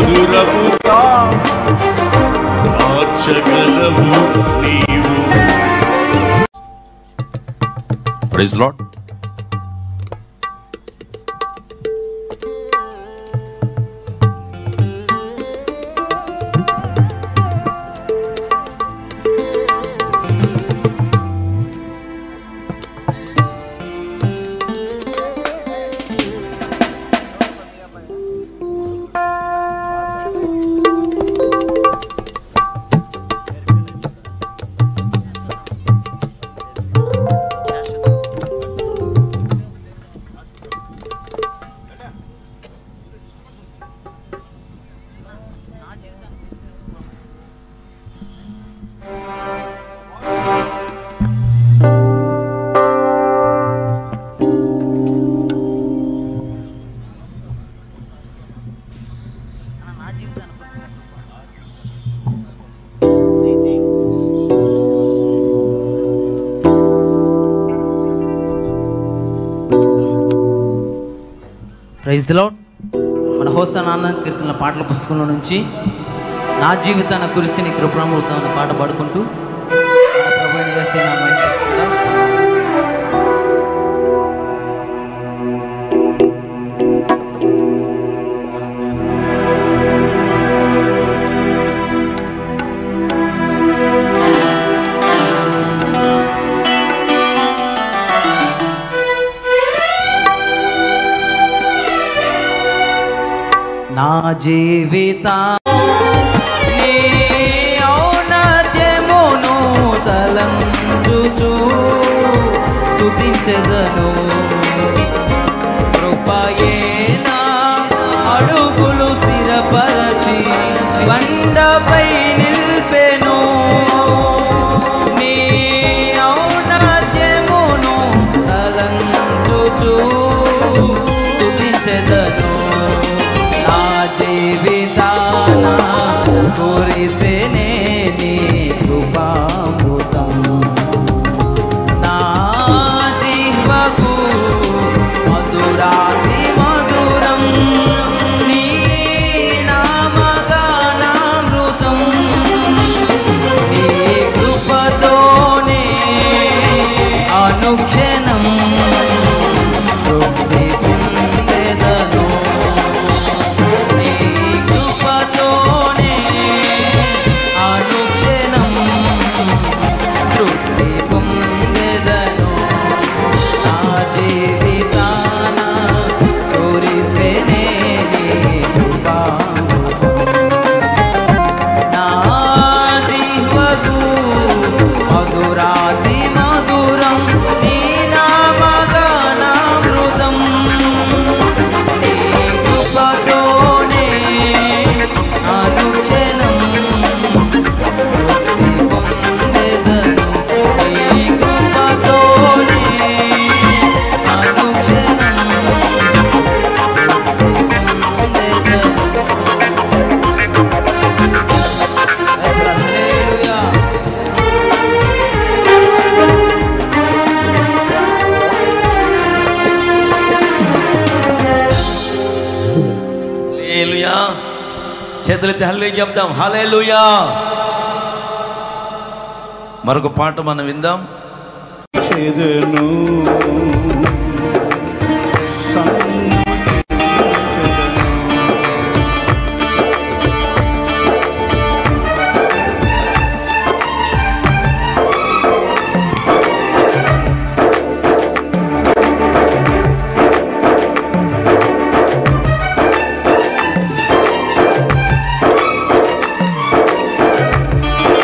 మధురము మార్చగలవు నీవు praise lord praise the lord మన హోసన్ ఆనంద కీర్తన పాటల పుస్తకంలో నుంచి నా జీవితాన కురిసిని కృపణమృతం అనే పాట పాడుకుంటూ మన ప్రభువైన యేసు నామాన్ని స్తుతిద్దాం. నా జీవిత నీ ఔన్నత్యమును తలంచుచు స్తుతించెదను కృపయేనా అడుగులు స్థిరపరచి బండపై నిల్పెను నీ ఔన్నత్యమును తలంచుచు స్తుతించెదను నా జీవితాన కురిసెనే నీ కృపామృతం నా జీవకు మధురాతి మధురం నీ నామగానామృతం నీ కృపతోనే అనుక్షణం తృప్తి పొందెదను నీ కృపతోనే అనుక్షణం తృప్తి పొందెదను నా జీవితాన కురిసెనే నీ కృపామృతం. నా జీవకు మధురాతి మధురం నీ నామగానామృతం నీ కృపతోనే అనుక్షణం తృప్తి పొందెదను. నీ కృపతోనే అనుక్షణం తృప్తి పొందెదను. హల్లెలూయా హల్లెలూయా చేతులెత్తి హల్లే చెప్దాం హల్లెలూయా మరొక పాట మనం విందాం చెదను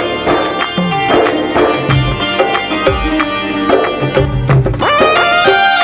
నా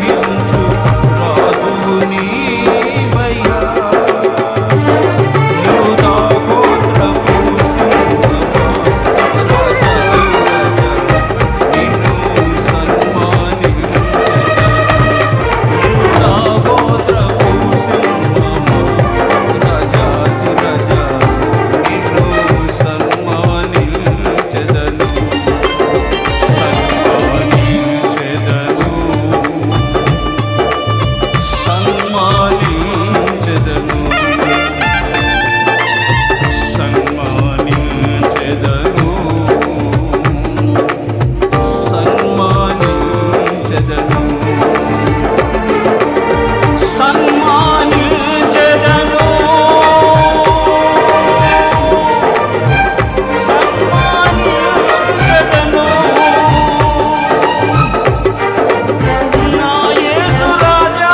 గ్రహించు రాజు నీవయ్యా యూదా గోత్రపు సింహమా, రాజా రాజా, నిన్ను సన్మానించెదను. యూదా గోత్రపు సింహమా, రాజాది రాజా, నిన్ను సన్మానించెదను. సన్మానించెదను సన్మానించెదను సన్మానించెదను సన్మానించెదను సన్మానించెదను నా యేసు రాజా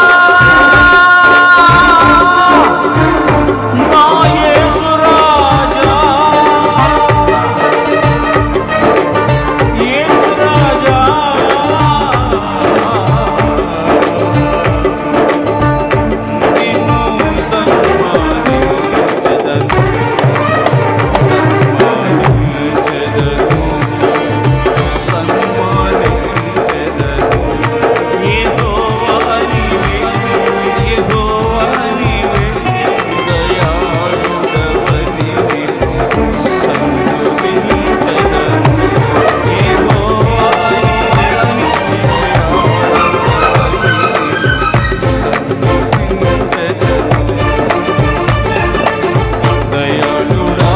నా యేసు రాజా యేసు రాజా నిన్ను సన్మానించెదను సన్మానించెదను సన్మానించెదను యెహోవా నీవే యెహోవా నీవే దయాళుడవని నిన్ను సన్నుతించెదను యెహోవా నీవే సన్నుతించెదను దయాళుడా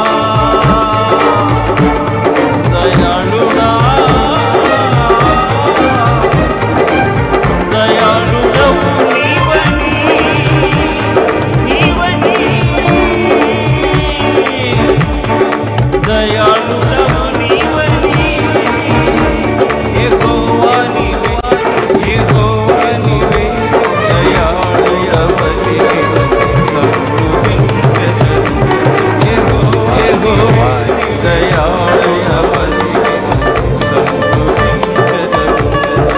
దయాళుడా దయాళుడవు నీవని నీవని దయాళుడవు నీవని యెహోవా నీవే యెహోవా నీవే దయాళుడవని సన్నుతించెదను యెహోవా దయాళుడవని సన్నుతించెదను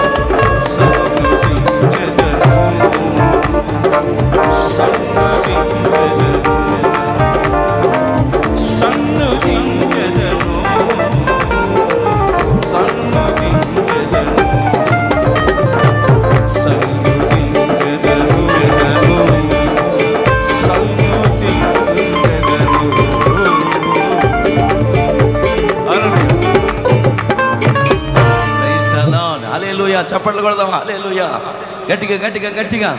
హల్లెలూయా చప్పట్లు కొడదాం హల్లెలూయా గట్టిగా గట్టిగా గట్టిగా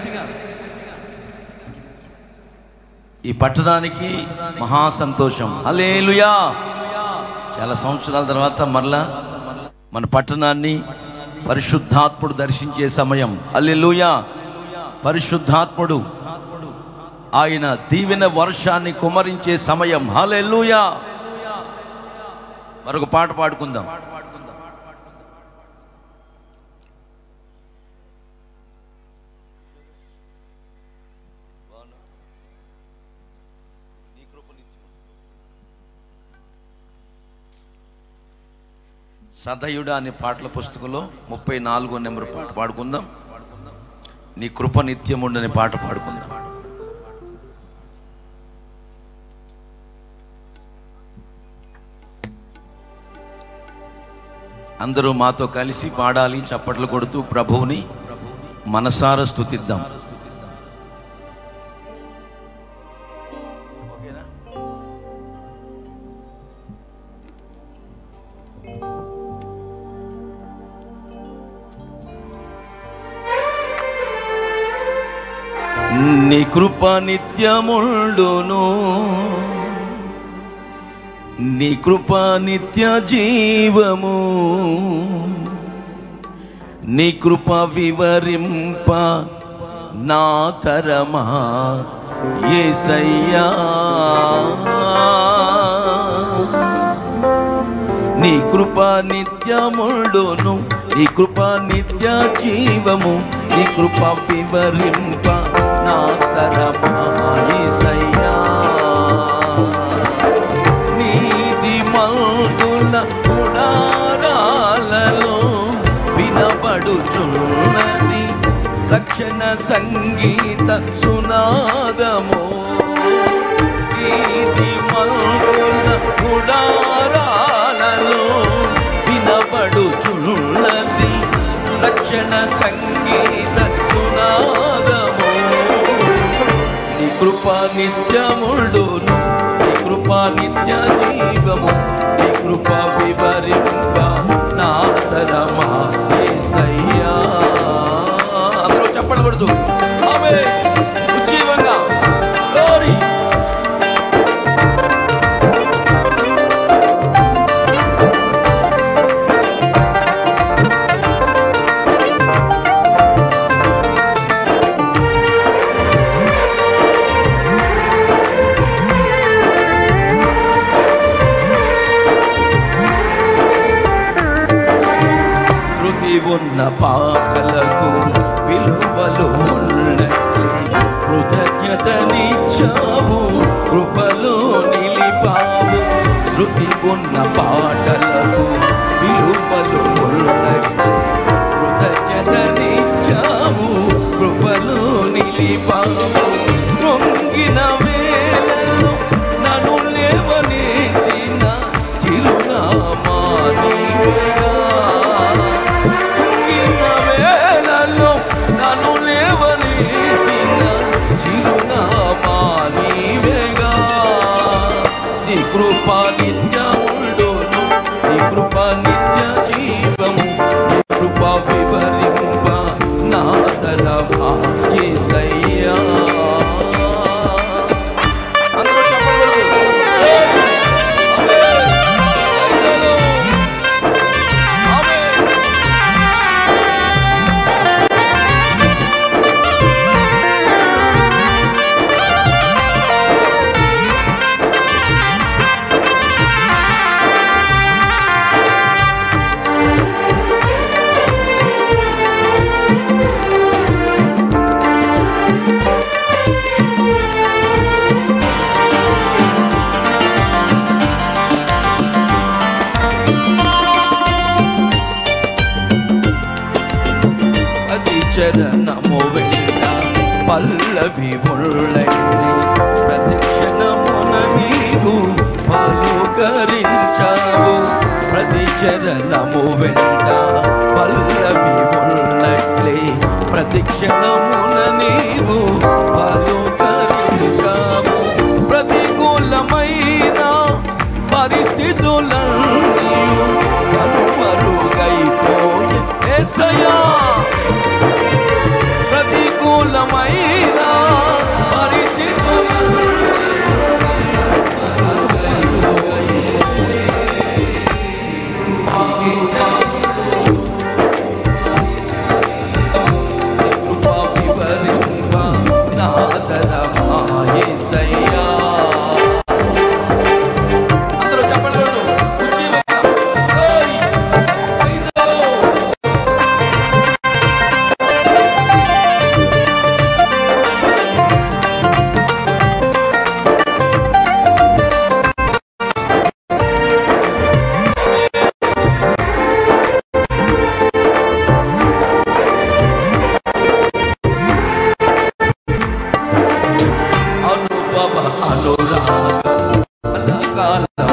ఈ పట్టణానికి మహా సంతోషం హల్లెలూయా చాలా సంవత్సరాల తర్వాత మరలా మన పట్టణాన్ని పరిశుద్ధాత్ముడు దర్శించే సమయం హల్లెలూయా పరిశుద్ధాత్ముడు ఆయన దీవెన వర్షాన్ని కుమరించే సమయం హల్లెలూయా మరొక పాట పాడుకుందాం సదయుడ అనే పాటల పుస్తకంలో ముప్పై నాలుగో నెంబర్ పాట పాడుకుందాం నీ కృప నిత్యం ఉండని పాట పాడుకుందాం అందరూ మాతో కలిసి పాడాలి చప్పట్లు కొడుతూ ప్రభువుని మనసార స్తుతిద్దాం నీ కృప నిత్యముండును నీ కృప నిత్య జీవము నీ కృప వివరింప నా తరమా ఏసయ్యా నీ కృప నిత్యముండును నీ కృప నిత్య జీవము నీ కృప వివరింప నా తరమా ఏసయ్యా నీతి మల్దుల గుడారాలలో వినబడుచున్నది సంగీత సునాదము ఇది మల్లుల గుడారాలలో వినబడుచున్నది రక్షణ సంగీత సునాదము నీ కృప నిత్యముడును నీ కృప నిత్య జీవము నీ కృప వివరింప నా తరమా యేసయ్యా అందరూ చెప్పకూడదు ఆమె ఉజ్జీవంగా Glory. శృతి ఉన్న పాటలకు విలువలు ఉన్నట్లే కృతజ్ఞతనిచ్చావు కృపలో నిలిపావు శృతి ఉన్న పాటలకు విలువలు ఉన్నట్లే కృతజ్ఞతనిచ్చావు కృపలో నిలిపావు కృంగిన వేళలో నన్ను లేవనెత్తిన చిరునామా నీవేగా కృంగిన వేళలో నన్ను లేవనెత్తిన చిరునామా నీవేగా నీ కృప నిత్యముండును నీ కృప నిత్య జీవము నీ కృప వివరింప నా తలమా యేసయ్యా అందరూ చెప్పకూడదు అది చరణము వెళ్ళ పల్లవి ముళ్ళని ప్రదక్షిణమున నీవు పలుకరించావు ప్రతి చరణము వెంట పల్లవి ముళ్ళట్లే ప్రతిక్షణమున నీవు పలుకరించావు ప్రతికూలమైన పరిస్థితులన్నీ కనుమరుగైపోయే ఏసయ్యా ప్రతికూలమైన అందరూ చెప్పండి ఉజ్జీవంగా ఓయ్! ఐదో! అనుభవ అనురాగం కలకాలం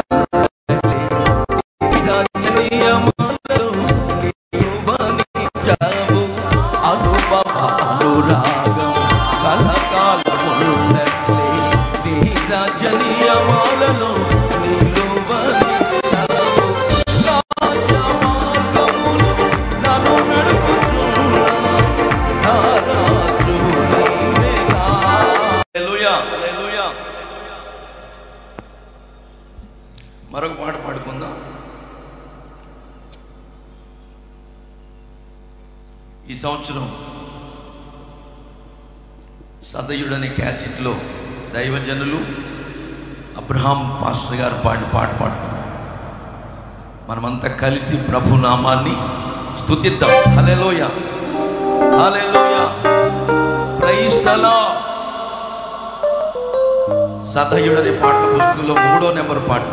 నిరాచనీయములు నీవనిచావు. అనుభవ అనురాగం కలకాలమున్నట్లే నీరాజనీయమాలలో నిలువనిచావు. రాజమార్గములు నన్ను నడుపుచున్నా నా రాజు నీవేగా. హల్లెలూయా, హల్లెలూయా. మరొక పాట పాడుకుందాం ఈ సంవత్సరం సదయుడనే క్యాసెట్లో దైవజనులు అబ్రహాం పాస్టర్ గారు పాడిన పాట పాడుకున్నాం మనమంతా కలిసి ప్రభు నామాన్ని స్తుతిద్దాం హలెలోయ హలెలోయ ప్రైజ్ ద లార్డ్ సదయుడనే పాటల పుస్తకంలో మూడో నెంబర్ పాట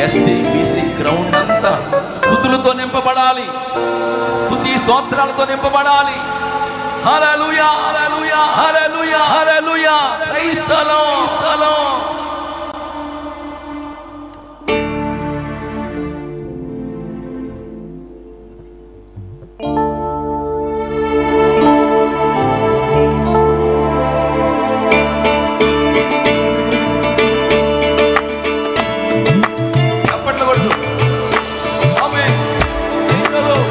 ఎస్టీ బీసీ గ్రౌండ్ అంతా స్థుతులతో నింపబడాలి స్థుతి స్తోత్రాలతో నింపబడాలి హల్లెలూయా హల్లెలూయా హల్లెలూయా హల్లెలూయా praise the lord the lord చప్పట్లు కొడుతూ ఆమేన్ ప్రైజ్ ద లార్డ్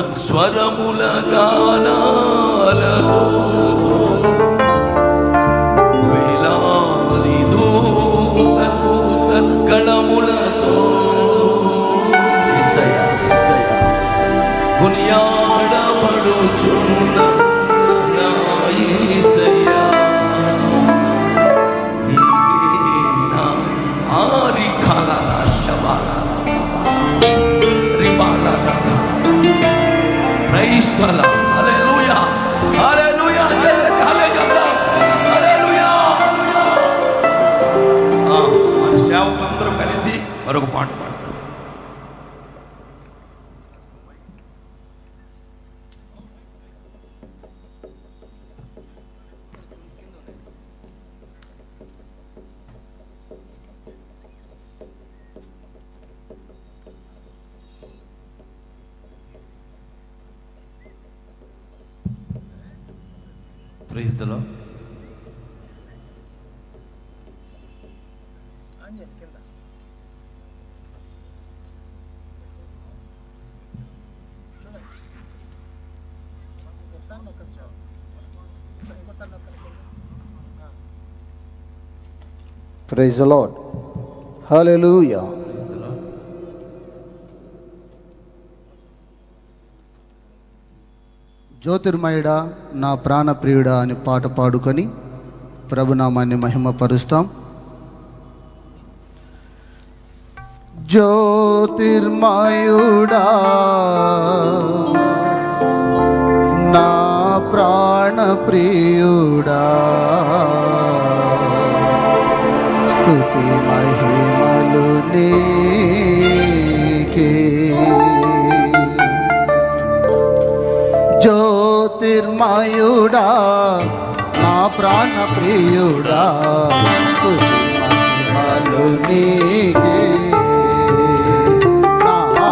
స్వరముల గానాలతో వేలాది దూతలు గళములతో యేసయ్యా, యేసయ్యా, కొనియాడబడుచున్న నా యేసయ్యా, నీకే నా ఆరికాల శబాల రిబాల ప్రైజ్ ద లార్డ్ హల్లెలూయా హల్లెలూయా హల్లెలూయా హల్లెలూయా ఆ, మన సేవకులందరూ కలిసి మరొక పాట పాడతాం praise the lord praise lord హల్లెలూయా ప్రైజ్ ద లార్డ్ జ్యోతిర్మయుడా నా ప్రాణప్రియుడా అని పాట పాడుకొని ప్రభునామాన్ని మహిమపరుస్తాం జ్యోతిర్మయుడా నా ప్రాణప్రియుడా స్తుతి మహిమలు నీకే జ్యోతిర్మయుడా నా ప్రాణ ప్రియుడా స్తుతి మహిమలు నీకే నా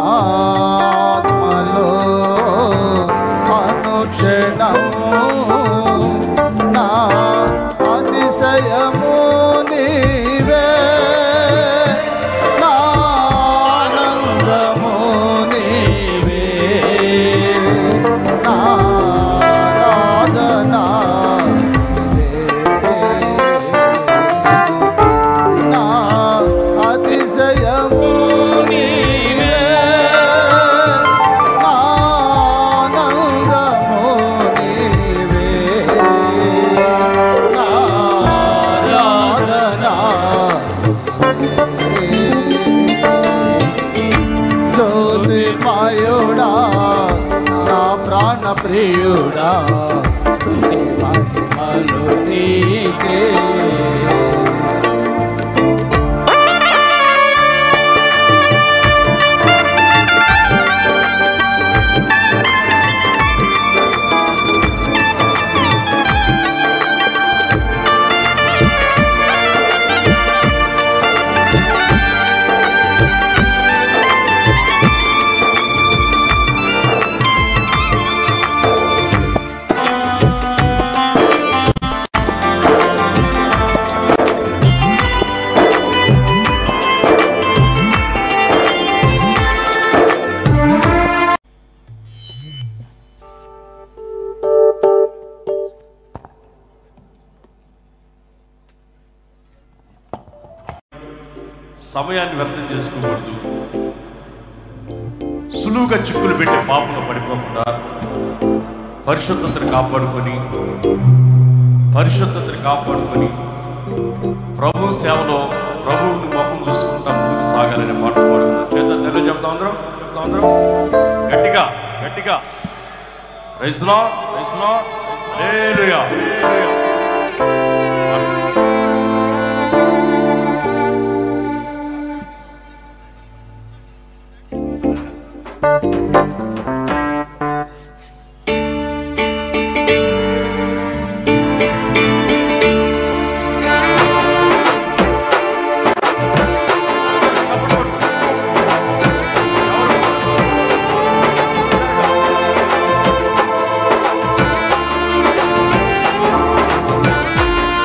ఆత్మలో అనుక్షణము నా అతిశయము నీవే నా ఆనందము నీవే నా ఆరాధన నీవే. నా అతిశయము నీవే నా ఆనందము నీవే నా ఆరాధన జ్యోతిర్మయుడా నా ప్రాణ ప్రియుడా స్తుతి మహిమలు నీకే సమయాన్ని వ్యర్థం చేసుకోకూడదు సులువుగా చిక్కులు పెట్టే పాపంలో పడిపోకుండా పరిశుద్ధతను కాపాడుకొని పరిశుద్ధతను కాపాడుకొని ప్రభు సేవలో ప్రభువుని మొహం చూసుకుంటా ముందుకు సాగాలనే పాట పాడుతున్నాం చేత తెల్ల చెప్తా అందరం చెప్తా అందరం గట్టిగా గట్టిగా రైస్లా రైస్లా హల్లెలూయా హల్లెలూయా. ఆ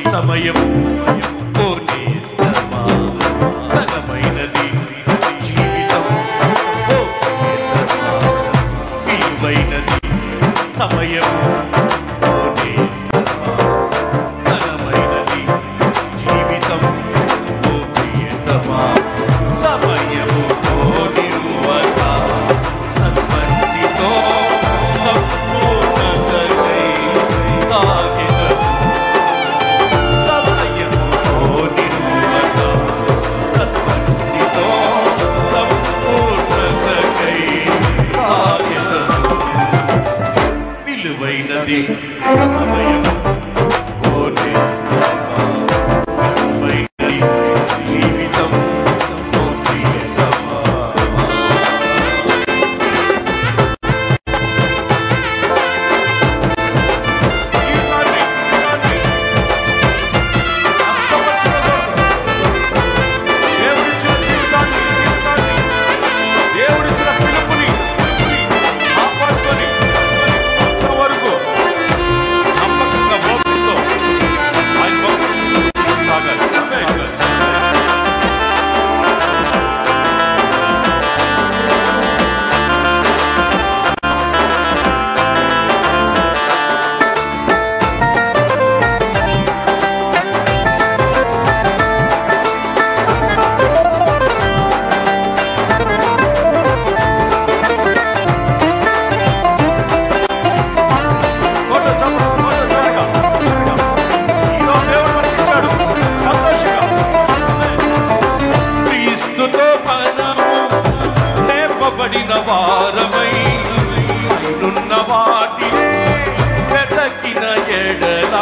సమయము పోనేస్తమా ఘనమైనది జీవితం ఓ ప్రియతమా. విలువైనది సమయము పోనేస్తమా ఘనమైనది జీవితం ఓ ప్రియతమా సమయము పోనివ్వక సన్మతితో సంపూర్ణతకై సాగెదను సమయముతో నిలువక సత్భక్తితో సంపూర్ణతకై సాగెదను. విలువైనది సమయం విలువైనది జీవితం ఓ ప్రియతమా. జీవితాన్ని జీవితాన్ని దేవుడిచ్చిన జీవితాన్ని జీవితాన్ని దేవుడిచ్చిన పిలుపుని పిలుపుని కాపాడుకొని అంతవరకు నమ్మకంగా భక్తితో ఆయన భక్తులు సాగాలి ఆమేన్. కోట చప్పుడు, కోట చప్పుడుగా, చప్పుడుగా. ఈరోజు దేవుడు మనకిచ్చాడు. సంతోషంగా. క్రీస్తుతో మనము లేపబడిన వారమై పైనున్న వాటినే వెతకిన ఎడలా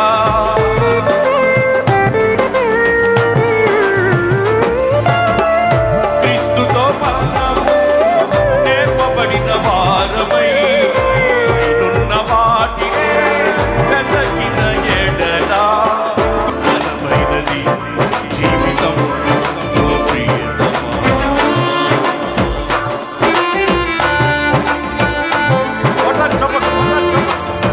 క్రీస్తుతో మనము లేపబడిన వారమై పైనున్న వాటినే వెతకిన ఎడలా ఘనమైనది జీవితం ఓ ప్రియతమా కొట్టాలి చప్పట్లు, కొట్టాలి చప్పట్లు.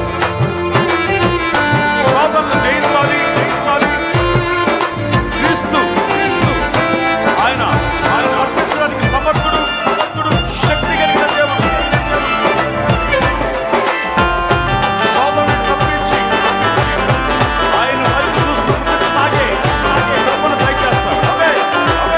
శోధనలు జయించాలి జయించాలి క్రీస్తు క్రీస్తు ఆయన ఆయన అర్పించడానికి సమర్థుడు సమర్థుడు శక్తి కలిగిన దేవుడు శోధనను తప్పించి ఆయన వైపు చూస్తూ ముందుకు సాగే సాగే కృపను దయచేస్తాడు అవే అవే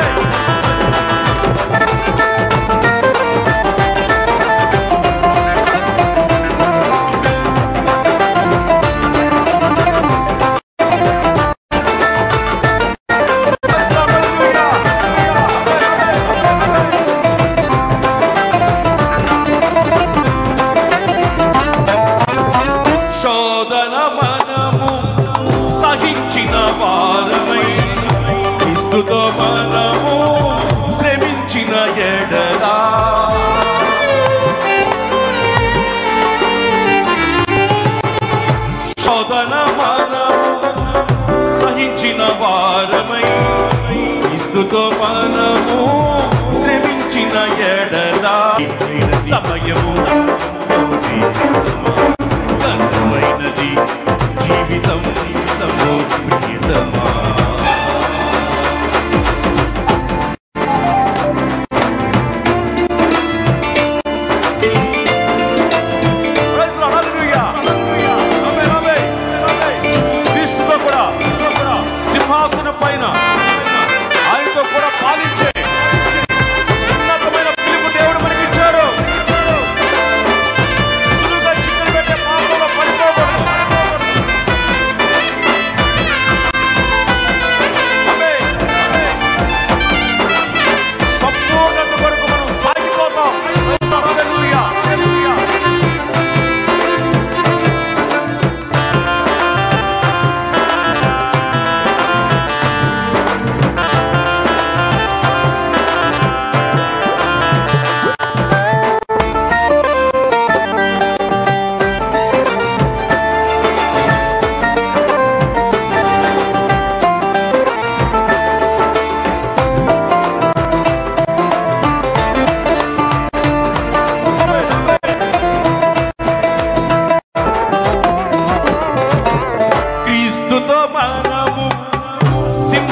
శోధన మనము సహించిన వారమై క్రీస్తుతో మనము శ్రమించిన ఎడలా శోధన మనము సహించిన వారమై క్రీస్తుతో మనము శ్రమించిన ఎడలా సమయము ఘనమైనది జీవితం జీవితము ప్రియతమా Praise the Lord. Hallelujah. Amen, amen, amen. క్రీస్తుతో కూడా క్రీస్తుతో కూడా సింహాసనం పైన ఆయనతో కూడా పాలించే ఉన్నతమైన పిలుపు దేవుడు మనకిచ్చాడు సులువుగా చిక్కులు పెట్టే పాపంలో పడిపోకూడదు ఆమేన్, ఆమేన్. సంపూర్ణత కొరకు మనం సాగిపోతాం Praise the Lord. Hallelujah. Hallelujah.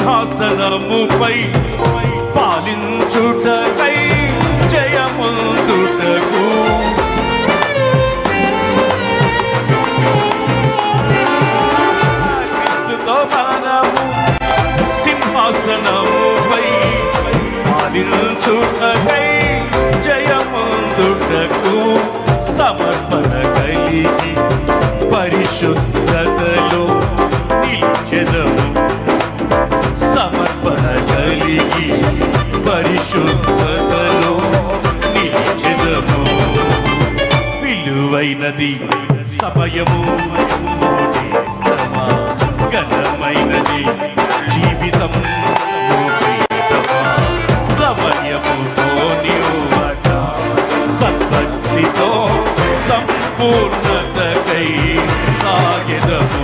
సింహాసనముపై పాలించుటకై జయముందుటకు క్రీస్తుతో మనము సింహాసనముపై పాలించుటకై జయముందుటకు సమర్పణ కలిగి పరిశుద్ధతలో నిలిచెదము సమర్పణ కలిగి పరిశుద్ధతలో నిలిచెదము విలువైనది సమయము ఓడేస్తమా ఘనమైనది జీవితం ఓడేస్తమా సమయముతో నీవట సద్భక్తితో సంపూర్ణతకై సాగెదము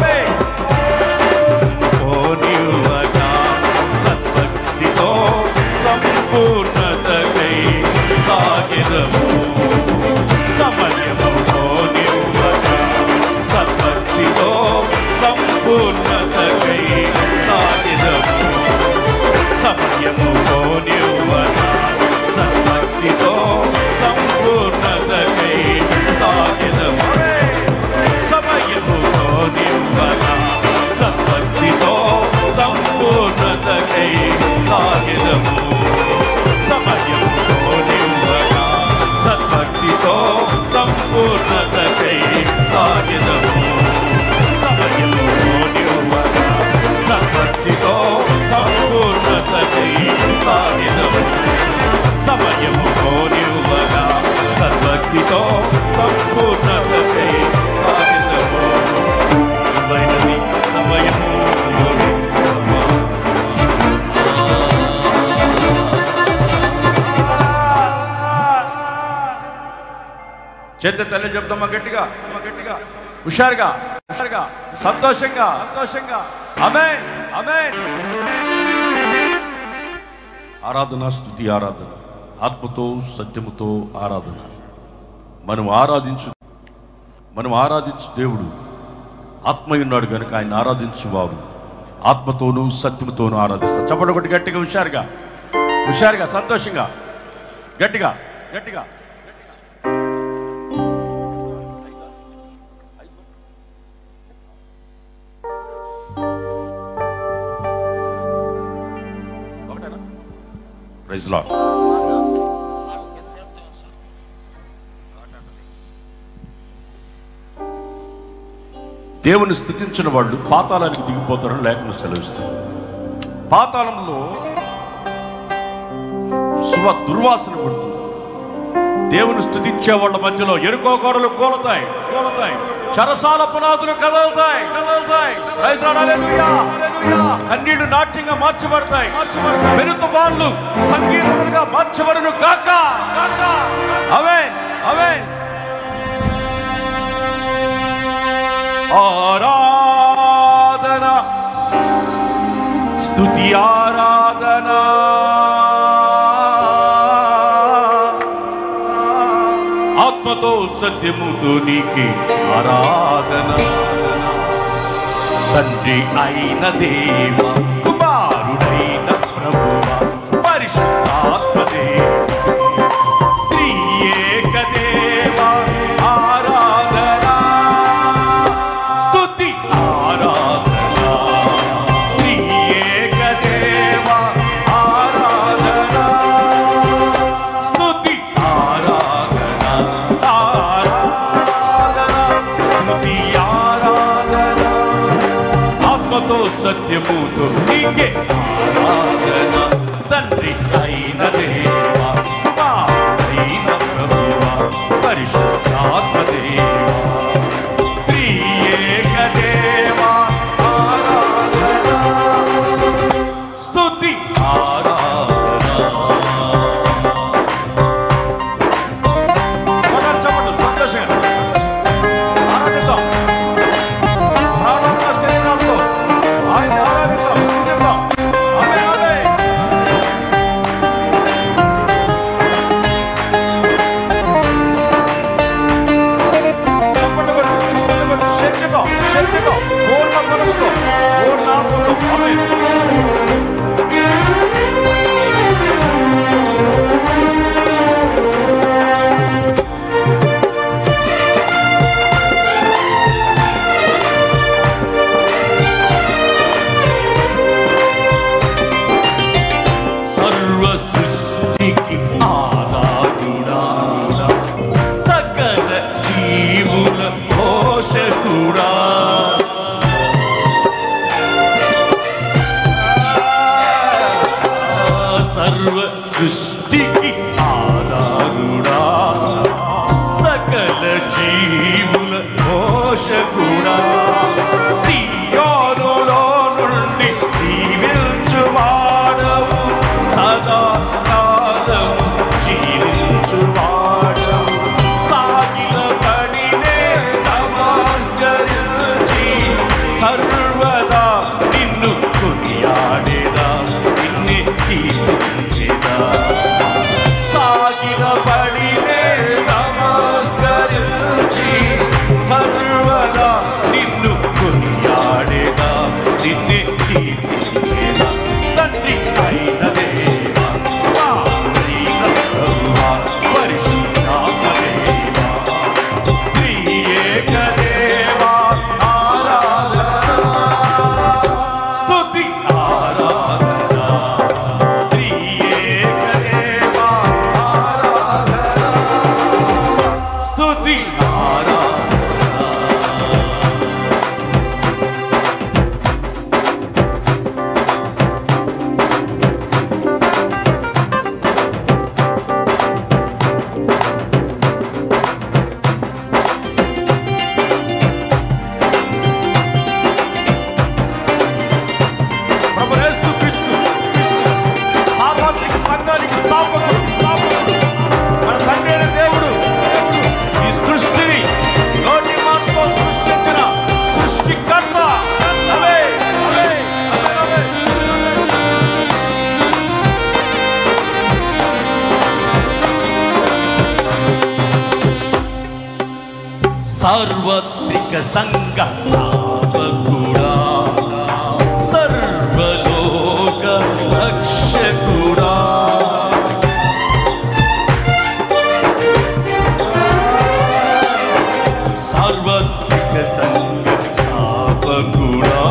పోనివ్వగా సద్భక్తితో సంపూర్ణతకై సాగెదము సమయము పోనివ్వగా సద్భక్తితో సంపూర్ణతకై సాగెదము సమయము పోనివ్వగా సద్భక్తితో సంపూర్ణతకై సాగెదము సమయము పోనివ్వగా సద్భక్తితో సంపూర్ణతకై సాగెదము సమయము పోనివ్వగా సద్భక్తితో సంపూర్ణతకై సాగెదము సమయము పోనివ్వగా సద్భక్తితో సంపూర్ణతకై సాగెదము సమయము పోనివ్వగా సద్భక్తితో సంపూర్ణతకై సాగెదము విలువైనది సమయము యోగించుకోవా. చేత తల్లి చెప్తామా గట్టిగా అమ్మా గట్టిగా హుషారుగా హుషారుగా సంతోషంగా సంతోషంగా అమే అమే ఆరాధన స్థుతి ఆరాధన ఆత్మతో సత్యముతో ఆరాధన మనం ఆరాధించు మనం ఆరాధించు దేవుడు ఆత్మయున్నాడు కనుక ఆయన ఆరాధించువారు ఆత్మతోనూ సత్యముతోనూ ఆరాధిస్తారు చప్పటి ఒకటి గట్టిగా హుషారుగా హుషారుగా సంతోషంగా గట్టిగా గట్టిగా ఒకటేనా ప్రైజ్ లార్డ్ దేవుని స్థుతించిన వాళ్ళు పాతాళానికి దిగిపోతారని లేఖను సెలవిస్తుంది పాతాళంలో శుభ దుర్వాసన పడుతుంది దేవుని స్థుతించే వాళ్ళ మధ్యలో ఎరుకో గోడలు కోలతాయి కోలతాయి చరసాల పునాదులు కదలుతాయి కదలుతాయి Praise the Lord, hallelujah, hallelujah. కన్నీళ్లు నాట్యంగా మార్చబడతాయి వెనుక వాళ్ళు సంగీతములుగా మార్చబడును కాక అవే అవే ఆరాధన స్తుతి ఆరాధన ఆత్మతో సత్యముతో నీకే ఆరాధన తండ్రి అయిన దేవ కుమారుడైన ప్రభువ పరిశుద్ధాత్మదేవ త్రియేక దేవ ఆరాధన స్తుతి ఆరాధన త్రియేక దేవ ఆరాధన స్తుతి ఆరాధన ఆరాధన స్తుతి ఆరాధన ఆత్మతో సత్యముతో నీకే ఆరాధన తండ్రి అయిన దేవా అయిన ప్రభువా పరిశుద్ధాత్మ దేవా త్రియేక దేవా ఆరాధన స్తుతి ఆరాధన ఒకసారి చెప్పండి సంతోషంగా ఆరాధిద్దాం ప్రాణంగా శరీరంతో ఆయన ఆరాధిద్దాం స్తుతిద్దాం ఆమేన్, ఆమేన్. చప్పట్లు కొట్టు, చప్పట్లు కొట్టు. శక్తితో శక్తితో పూర్ణ బలముతో పూర్ణ ఆత్మతో ఆమేన్. సార్వత్రిక సంఘ స్థాపకుడా సర్వలోక రక్షకుడా సార్వత్రిక సంఘ స్థాపకుడా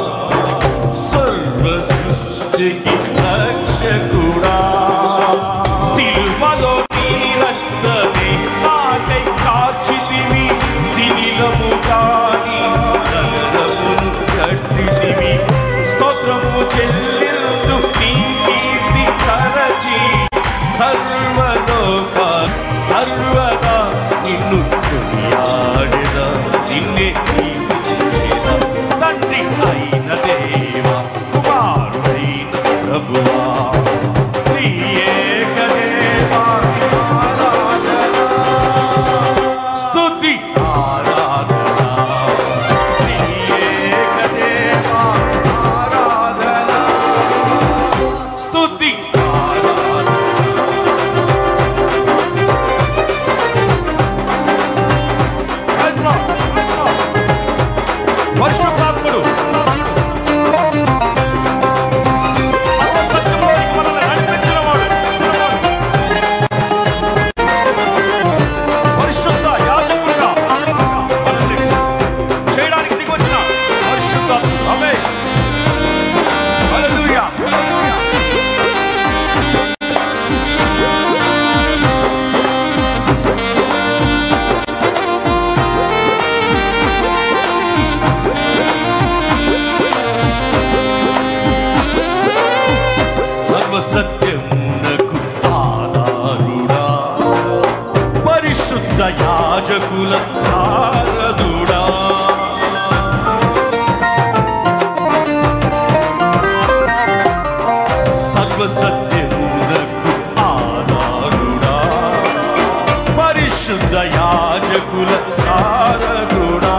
సర్వ సృష్టికి రక్షకుడా సిల్వలో నీ రక్తమే నాకై కాచితివి శిథిలము కాని నగరమును కట్టితివి స్తోత్రము చెల్లిందు నీ కీర్తి తరచి సర్వలోక సర్వదా నిన్ను కొనియాడెద నిన్నే కీర్తించెద తండ్రి అయిన దేవా కుమారుడైన ప్రభువా త్రియేక దేవా ఆరాధన స్తుతి ఆరాధన త్రియేక దేవా ఆరాధన స్తుతి ఆరాధన Praise the Lord. Praise the Lord. పరిశుద్ధాత్ముడు సర్వసత్యంలోనికి మనల్ని నడిపించినవాడు. పరిశుద్ధ యాజకుడిగా మనల్ని చేయడానికి దిగొచ్చిన పరిశుద్ధాత్ముడు. ఆమేన్. హల్లెలూయా. సర్వసత్యమునకు ఆధారుడా పరిశుద్ధ యాజకుల సారదుడా సర్వసత్యమునకు ఆధారుడా పరిశుద్ధ యాజకుల సారదుడా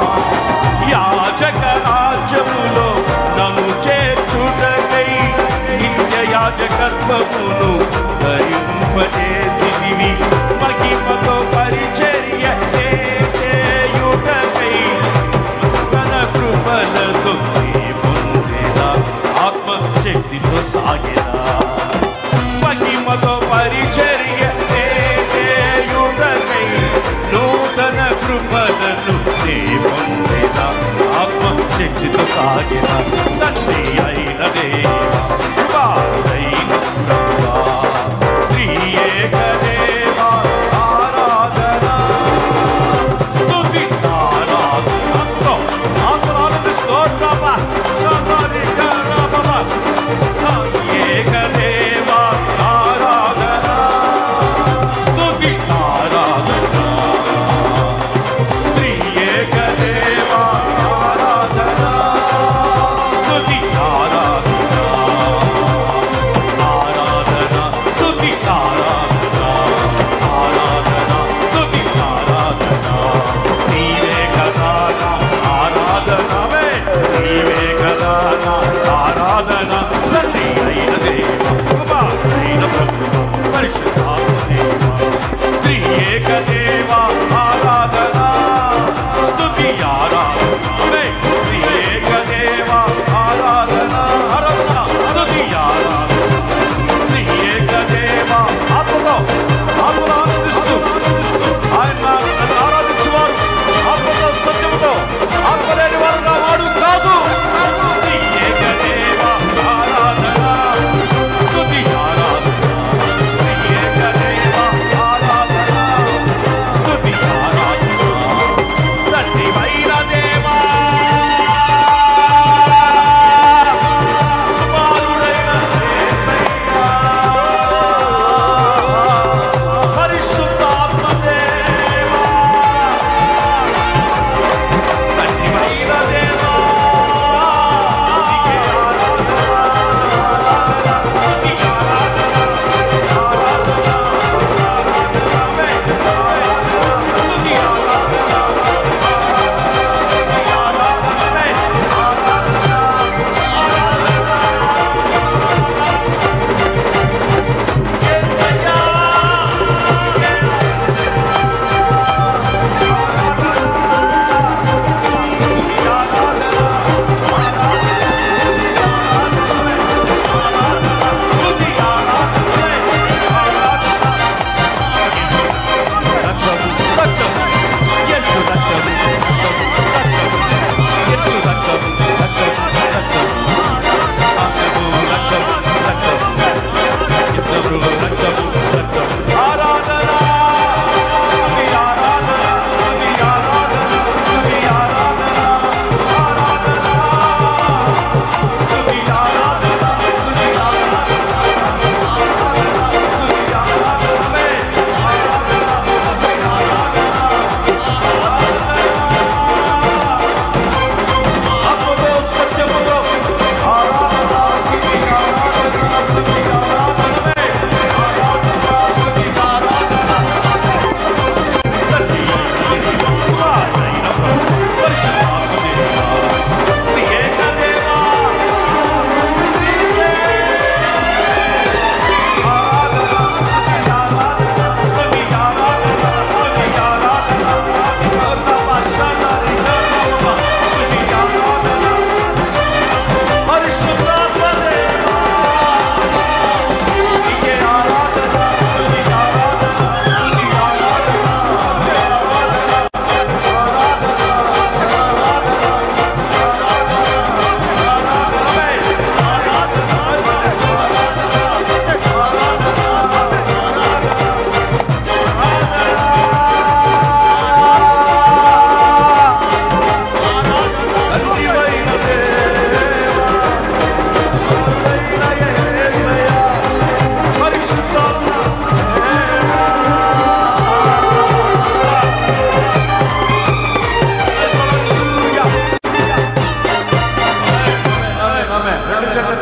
యాజక రాజ్యములో నన్ను చేర్చుటకై నిత్య యాజకత్వమును ధరింపజేసిదివి మహిమతో పరిచర్య చేయుటకై తన కృపలతో నీ పొందేదా ఆత్మ శక్తితో సాగేదా మహిమతో పరిచర్య చేయుటకై నూతన కృపలను నీ పొందేదా ఆత్మ శక్తితో సాగిన తండ్రి అయిన దేవా కుమారుడైన ప్రభువా, త్రియేక దేవా, ఆరాధన స్తుతి ఆరాధన ఆత్మ ఆనందిస్తూ ప్రభా సమాధి కరమమ త్రియేక దేవా, ఆరాధన స్తుతి ఆరాధన త్రియేక దేవా ఆరాధన స్తుతి ఆరాధన ఆరాధన స్తుతి ఆరాధన ఆరాధన స్తుతి ఆరాధన నీవే కదా నా ఆరాధనవే నీవే కదా నా ఆరాధన తండ్రి అయిన దేవ కుమారుడైన ప్రభువు పరిశుద్ధాత్మ దేవ త్రియేక దేవ ఆరాధన స్తుతి ఆరాధన త్రియేక దేవ ఆరాధన ఆరాధన స్తుతి ఆరాధన త్రియేక దేవ ఆత్మతో ఆత్మను ఆనందిస్తూ ఆయన నన్ను ఆరాధించువారు ఆత్మతో సత్యముతో ఆత్మ లేని వారు నా వాడు కాదు త్రియేక దేవ ఆరాధన స్తుతి ఆరాధన త్రియేక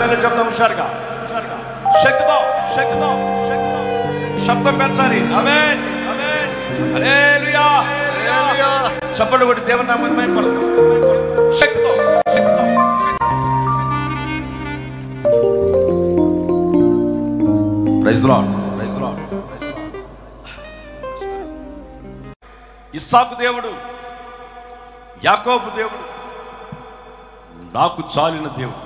తల్లి చెప్తాం హుషారుగా హుషారుగా శక్తితో శక్తితో శక్తితో శబ్దం పెంచాలి ఆమేన్ ఆమేన్ హల్లెలూయా చప్పట్లు కొట్టి దేవుని నామం మహిమపడదాం శక్తితో శక్తితో ప్రైజ్ లార్డ్ ప్రైజ్ లార్డ్ ఇస్సాకు దేవుడు యాకోబు దేవుడు నాకు చాలిన దేవుడు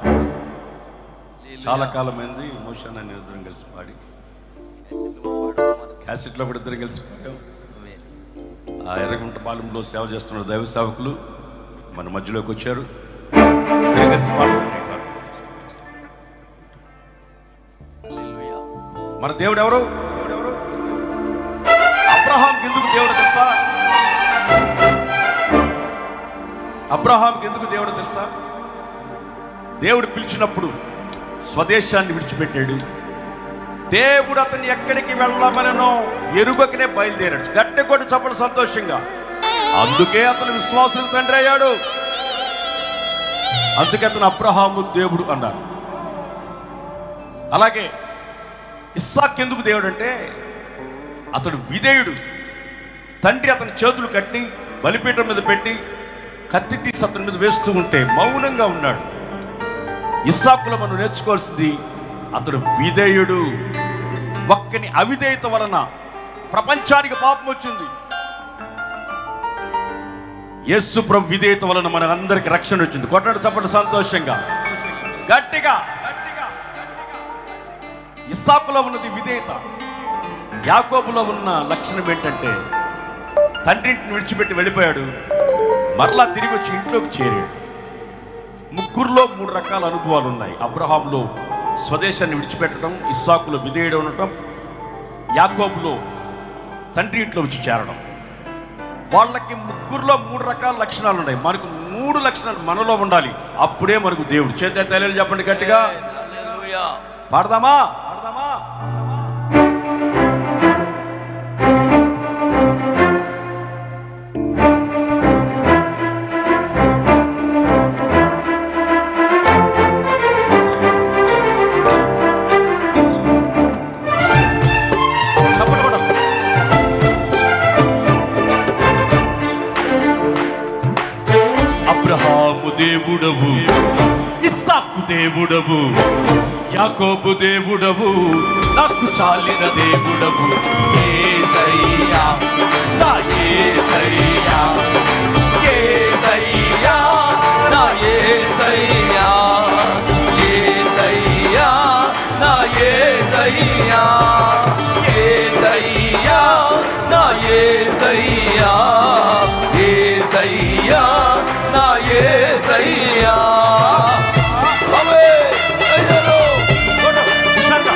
చాలా కాలమైంది మోషన్ అని ఇద్దరం కలిసి పాడి క్యాసెట్లో కూడా ఇద్దరం కలిసి పాడాం ఆ ఎర్రగుంట పాలెంలో సేవ చేస్తున్న దైవ సేవకులు మన మధ్యలోకి వచ్చారు ఇద్దరం కలిసి పాడుకున్నాం ఈ పాట. మన దేవుడు ఎవరు దేవుడు ఎవరు అబ్రహాం ఎందుకు దేవుడు తెలుసా అబ్రహాంకి ఎందుకు దేవుడు తెలుసా దేవుడు పిలిచినప్పుడు స్వదేశాన్ని విడిచిపెట్టాడు దేవుడు అతన్ని ఎక్కడికి వెళ్ళమనో ఎరుగకనే బయలుదేరాడు గట్టె కొట్టి చప్పడు సంతోషంగా అందుకే అతను విశ్వాసులు తండ్రి అయ్యాడు అందుకే అతను అబ్రహాము దేవుడు అన్నారు అలాగే ఇస్సాక్ ఎందుకు దేవుడు అంటే అతడు విధేయుడు తండ్రి అతని చేతులు కట్టి బలిపీఠం మీద పెట్టి కత్తి తీసి అతని మీద వేస్తూ ఉంటే మౌనంగా ఉన్నాడు ఇస్సాకులో మనం నేర్చుకోవాల్సింది అతడు విధేయుడు ఒక్కని అవిధేయత వలన ప్రపంచానికి పాపం వచ్చింది యేసు ప్రభు విధేయత వలన మన అందరికి రక్షణ వచ్చింది కొట్టడం చప్పటి సంతోషంగా గట్టిగా ఇస్సాకులో ఉన్నది విధేయత యాకోబులో ఉన్న లక్షణం ఏంటంటే తండ్రింటిని విడిచిపెట్టి వెళ్ళిపోయాడు మరలా తిరిగి వచ్చి ఇంట్లోకి చేరాడు ముగ్గురులో మూడు రకాల అనుభవాలు ఉన్నాయి అబ్రహాంలో స్వదేశాన్ని విడిచిపెట్టడం ఇస్సాకులో విధేయుడు ఉండటం యాకోబులో తండ్రి ఇంట్లో వచ్చి చేరడం వాళ్ళకి ముగ్గురులో మూడు రకాల లక్షణాలు ఉన్నాయి మనకు మూడు లక్షణాలు మనలో ఉండాలి అప్పుడే మనకు దేవుడు చేత తెలియదు చెప్పండి గట్టిగా హల్లెలూయా పాడదామా పాడదామా చప్పట్లు కొట్టాలి. అబ్రహాము దేవుడవు ఇస్సాకు దేవుడవు యాకోబు దేవుడవు నాకు చాలిన దేవుడవు యేసయ్యా నా యేసయ్యా యేసయ్యా నా యేసయ్యా యేసయ్యా నా యేసయ్యా యేసయ్యా నా యేసయ్యా యేసయ్యా నా యేసయ్యా అవే అయ్యో కొట్టు, హుషారుగా.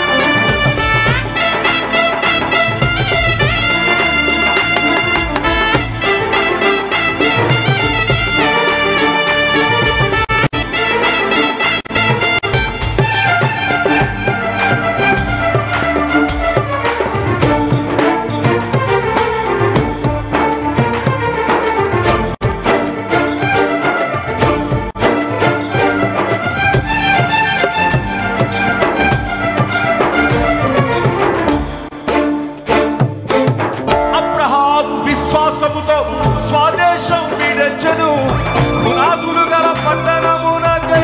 అబ్రహాం విశ్వాసముతో స్వదేశం విడచెను పునాదులు గల పట్టణమునకై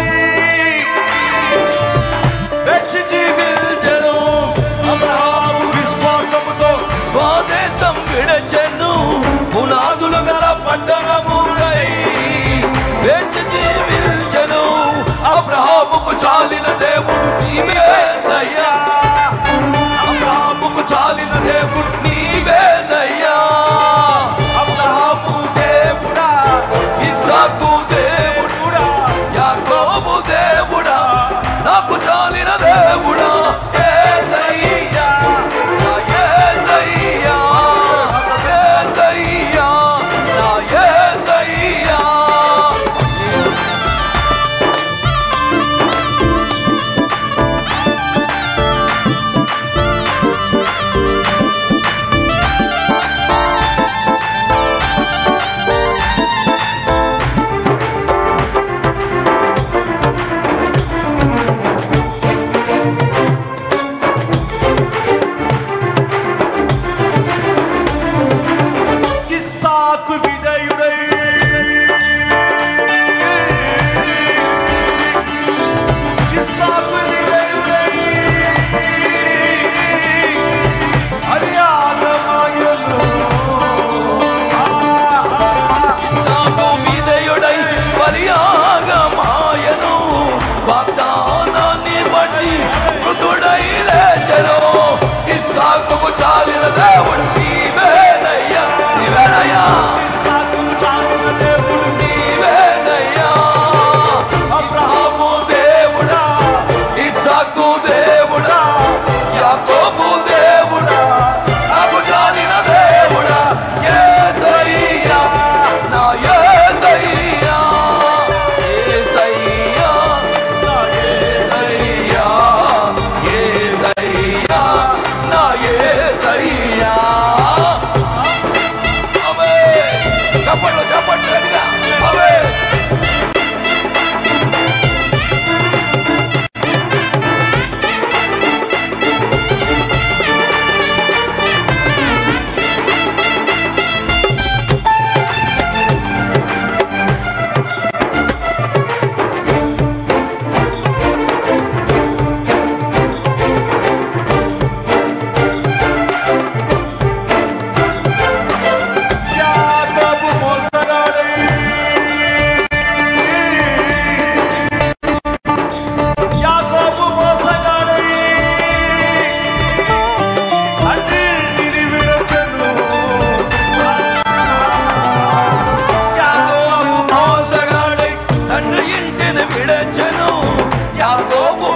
వెచ్చి జీవించెను అబ్రహాము విశ్వాసముతో స్వదేశం విడచెను పునాదులు గల పట్టణముకై వేచి జీవించెను అబ్రహాముకు చాలిన దేవుడు నీవేనయ్యా అబ్రహాముకు చాలిన దేవుడు నీవేనయ్యా అబ్రహాము దేవుడా ఇస్సాకు దేవుడా యాకోబు దేవుడా నాకు చాలిన దేవుడా యేసయ్యా నా యేసయ్యా యేసయ్యా నా యేసయ్యా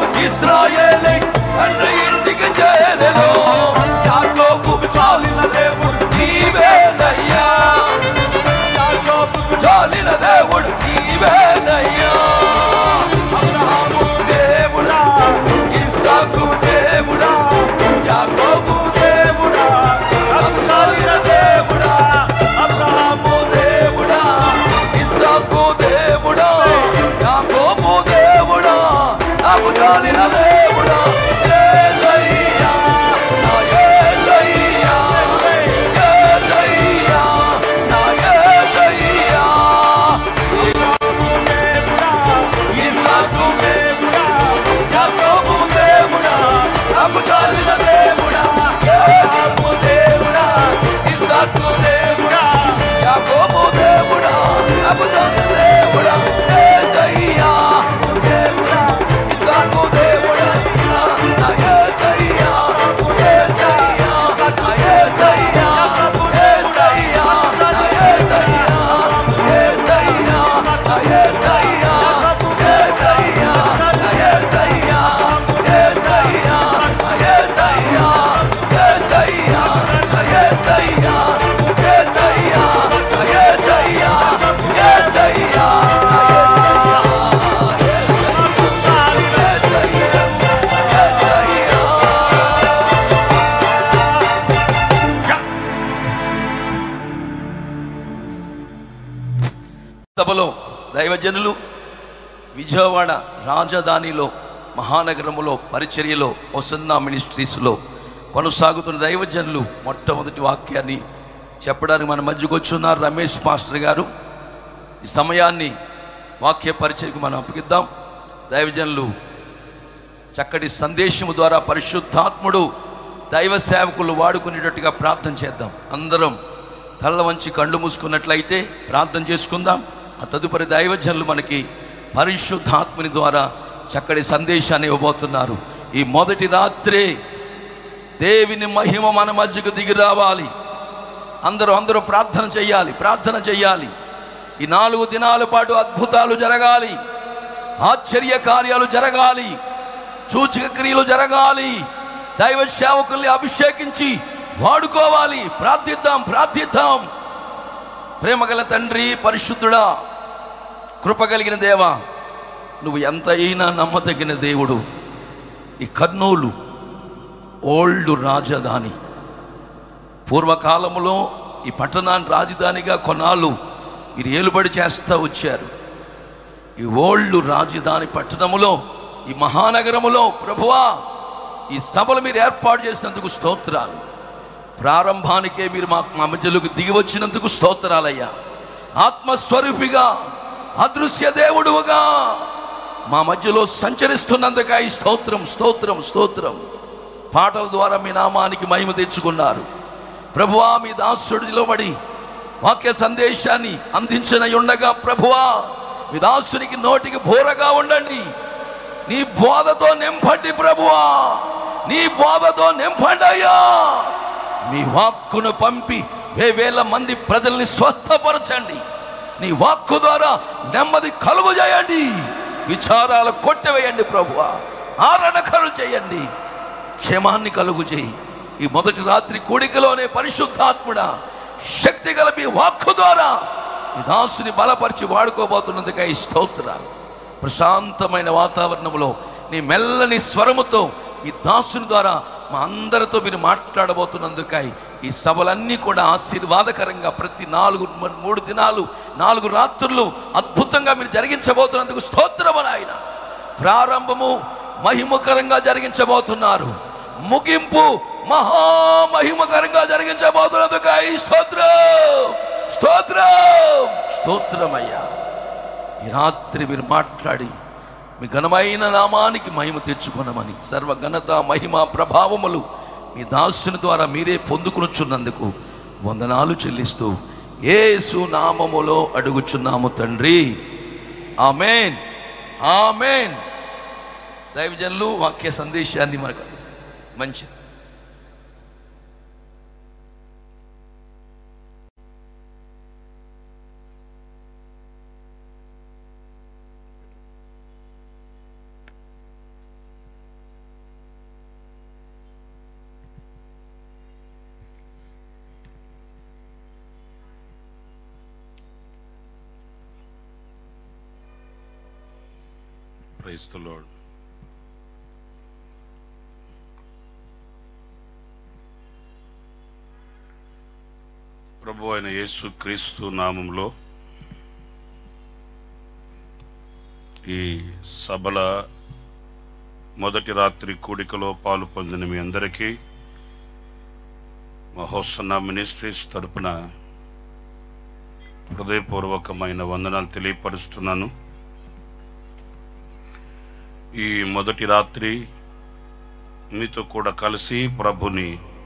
ఇస్రాయేలై తండ్రి ఇంటికి చేరెను యాకోబు చాలిన దేవుడు నీవేనయ్యా యాకోబుకు చాలిన దేవుడు నీవేనయ్యా అబ్రహాము దేవుడా ఇస్సాకు దేవుడా యాకోబు దేవుడా నాకు చాలిన దేవుడా అబ్రహాము దేవుడా ఇస్సాకు దేవుడా యాకోబు దేవుడా నాకు చాలిన దేవుడా యేసయ్యా, నా యేసయ్యా, యేసయ్యా, నా యేసయ్యా. ఇస్సాకు దేవుడా, యాకోబు దేవుడా, నాకు చాలిన దేవుడా, యేసయ్యా దేవుడా, ఇస్సాకు దేవుడా, యాకోబు దేవుడా, నాకు చాలిన దేవుడా, యేసయ్యా, దేవుడా, ఇస్సాకు దేవుడా, నా యేసయ్యా, యేసయ్యా, నా యేసయ్యా, యేసయ్యా, నా యేసయ్యా, యేసయ్యా, నా యేసయ్యా, యేసయ్యా, నా యేసయ్యా, యేసయ్యా, నా యేసయ్యా, యేసయ్యా, నా యేసయ్యా, యేసయ్యా, నా యేసయ్యా, యేసయ్యా, నా సభలో దైవజనులు విజయవాడ రాజధానిలో మహానగరములో పరిచర్యలో వసన్నా మినిస్ట్రీస్లో కొనసాగుతున్న దైవజనులు మొట్టమొదటి వాక్యాన్ని చెప్పడానికి మన మధ్యకు వచ్చున్నారు రమేష్ మాస్టర్ గారు ఈ సమయాన్ని వాక్య పరిచయకు మనం అప్పగిద్దాం దైవజనులు చక్కటి సందేశము ద్వారా పరిశుద్ధాత్ముడు దైవ సేవకులు వాడుకునేటట్టుగా ప్రార్థన చేద్దాం అందరం తల్ల వంచి కళ్ళు మూసుకున్నట్లయితే ప్రార్థన చేసుకుందాం ఆ తదుపరి దైవజనులు మనకి పరిశుద్ధాత్ముని ద్వారా చక్కటి సందేశాన్ని ఇవ్వబోతున్నారు ఈ మొదటి రాత్రే దేవుని మహిమ మన మధ్యకు దిగి రావాలి అందరూ అందరూ ప్రార్థన చేయాలి ప్రార్థన చేయాలి ఈ నాలుగు దినాల పాటు అద్భుతాలు జరగాలి ఆశ్చర్య కార్యాలు జరగాలి సూచక క్రియలు జరగాలి దైవ సేవకుల్ని అభిషేకించి వాడుకోవాలి ప్రార్థిద్దాం ప్రార్థిద్దాం ప్రేమగల తండ్రి పరిశుద్ధుడా కృప కలిగిన దేవా నువ్వు ఎంత అయినా నమ్మదగిన దేవుడు ఈ కర్నూలు ఓల్డ్ రాజధాని పూర్వకాలంలో ఈ పట్టణాన్ని రాజధానిగా కొన్నాళ్ళు మీరు ఏలుబడి చేస్తూ వచ్చారు ఈ ఓల్డ్ రాజధాని పట్టణములో ఈ మహానగరములో ప్రభువా ఈ సభలు మీరు ఏర్పాటు చేసినందుకు స్తోత్రాలు ప్రారంభానికే మీరు మా మా మధ్యలోకి దిగి వచ్చినందుకు స్తోత్రాలయ్యా ఆత్మస్వరూపిగా అదృశ్య దేవుడుగా మా మధ్యలో సంచరిస్తున్నందుకై స్తోత్రం స్తోత్రం స్తోత్రం పాటల ద్వారా మీ నామానికి మహిమ తెచ్చుకున్నారు ప్రభువా మీ దాసుడు నిలబడి వాక్య సందేశాన్ని అందించిన ఉండగా ప్రభువా మీ దాసునికి నోటికి బోరగా ఉండండి నీ బోధతో నింపండి ప్రభువా నీ బోధతో నింపండి అయ్యా మీ వాక్కును పంపి వేవేల మంది ప్రజల్ని స్వస్థపరచండి నీ వాక్కు ద్వారా నెమ్మది కలుగు చేయండి విచారాలు కొట్టివేయండి ప్రభువా ఆరణకలు చేయండి క్షేమాన్ని కలుగు చేయి ఈ మొదటి రాత్రి కూడికలోనే పరిశుద్ధాత్ముడా శక్తి గల మీ వాక్కు ద్వారా ఈ దాసుని బలపరిచి వాడుకోబోతున్నందుకై స్తోత్రాలు ప్రశాంతమైన వాతావరణంలో నీ మెల్లని స్వరముతో ఈ దాసుని ద్వారా మా అందరితో మీరు మాట్లాడబోతున్నందుకై ఈ సభలన్నీ కూడా ఆశీర్వాదకరంగా ప్రతి నాలుగు మూడు దినాలు నాలుగు రాత్రులు అద్భుతంగా మీరు జరిగించబోతున్నందుకు స్తోత్రము నాయన ప్రారంభము మహిమకరంగా జరిగించబోతున్నారు ముగింపు మహామహిమకరంగా జరిగించబోతున్నందుకై స్తోత్రం స్తోత్రం స్తోత్రమయ్యా ఈ రాత్రి మీరు మాట్లాడి మీ ఘనమైన నామానికి మహిమ తెచ్చుకున్నామని సర్వ ఘనత మహిమ ప్రభావములు మీ దాసుని ద్వారా మీరే పొందుకునుచున్నందుకు వందనాలు చెల్లిస్తూ యేసు నామములో అడుగుచున్నాము తండ్రి ఆమెన్ ఆమెన్ దైవజనులు వాక్య సందేశాన్ని మనకు అందిస్తారు మంచిది ప్రైజ్ ద లార్డ్ ప్రభు అయిన యేసు క్రీస్తు నామంలో ఈ సభల మొదటి రాత్రి కూడికలో పాలు పొందిన మీ అందరికీ మహోత్సన్న మినిస్ట్రీస్ తరపున హృదయపూర్వకమైన వందనాలు తెలియపరుస్తున్నాను ఈ మొదటి రాత్రి మీతో కూడా కలిసి ప్రభుని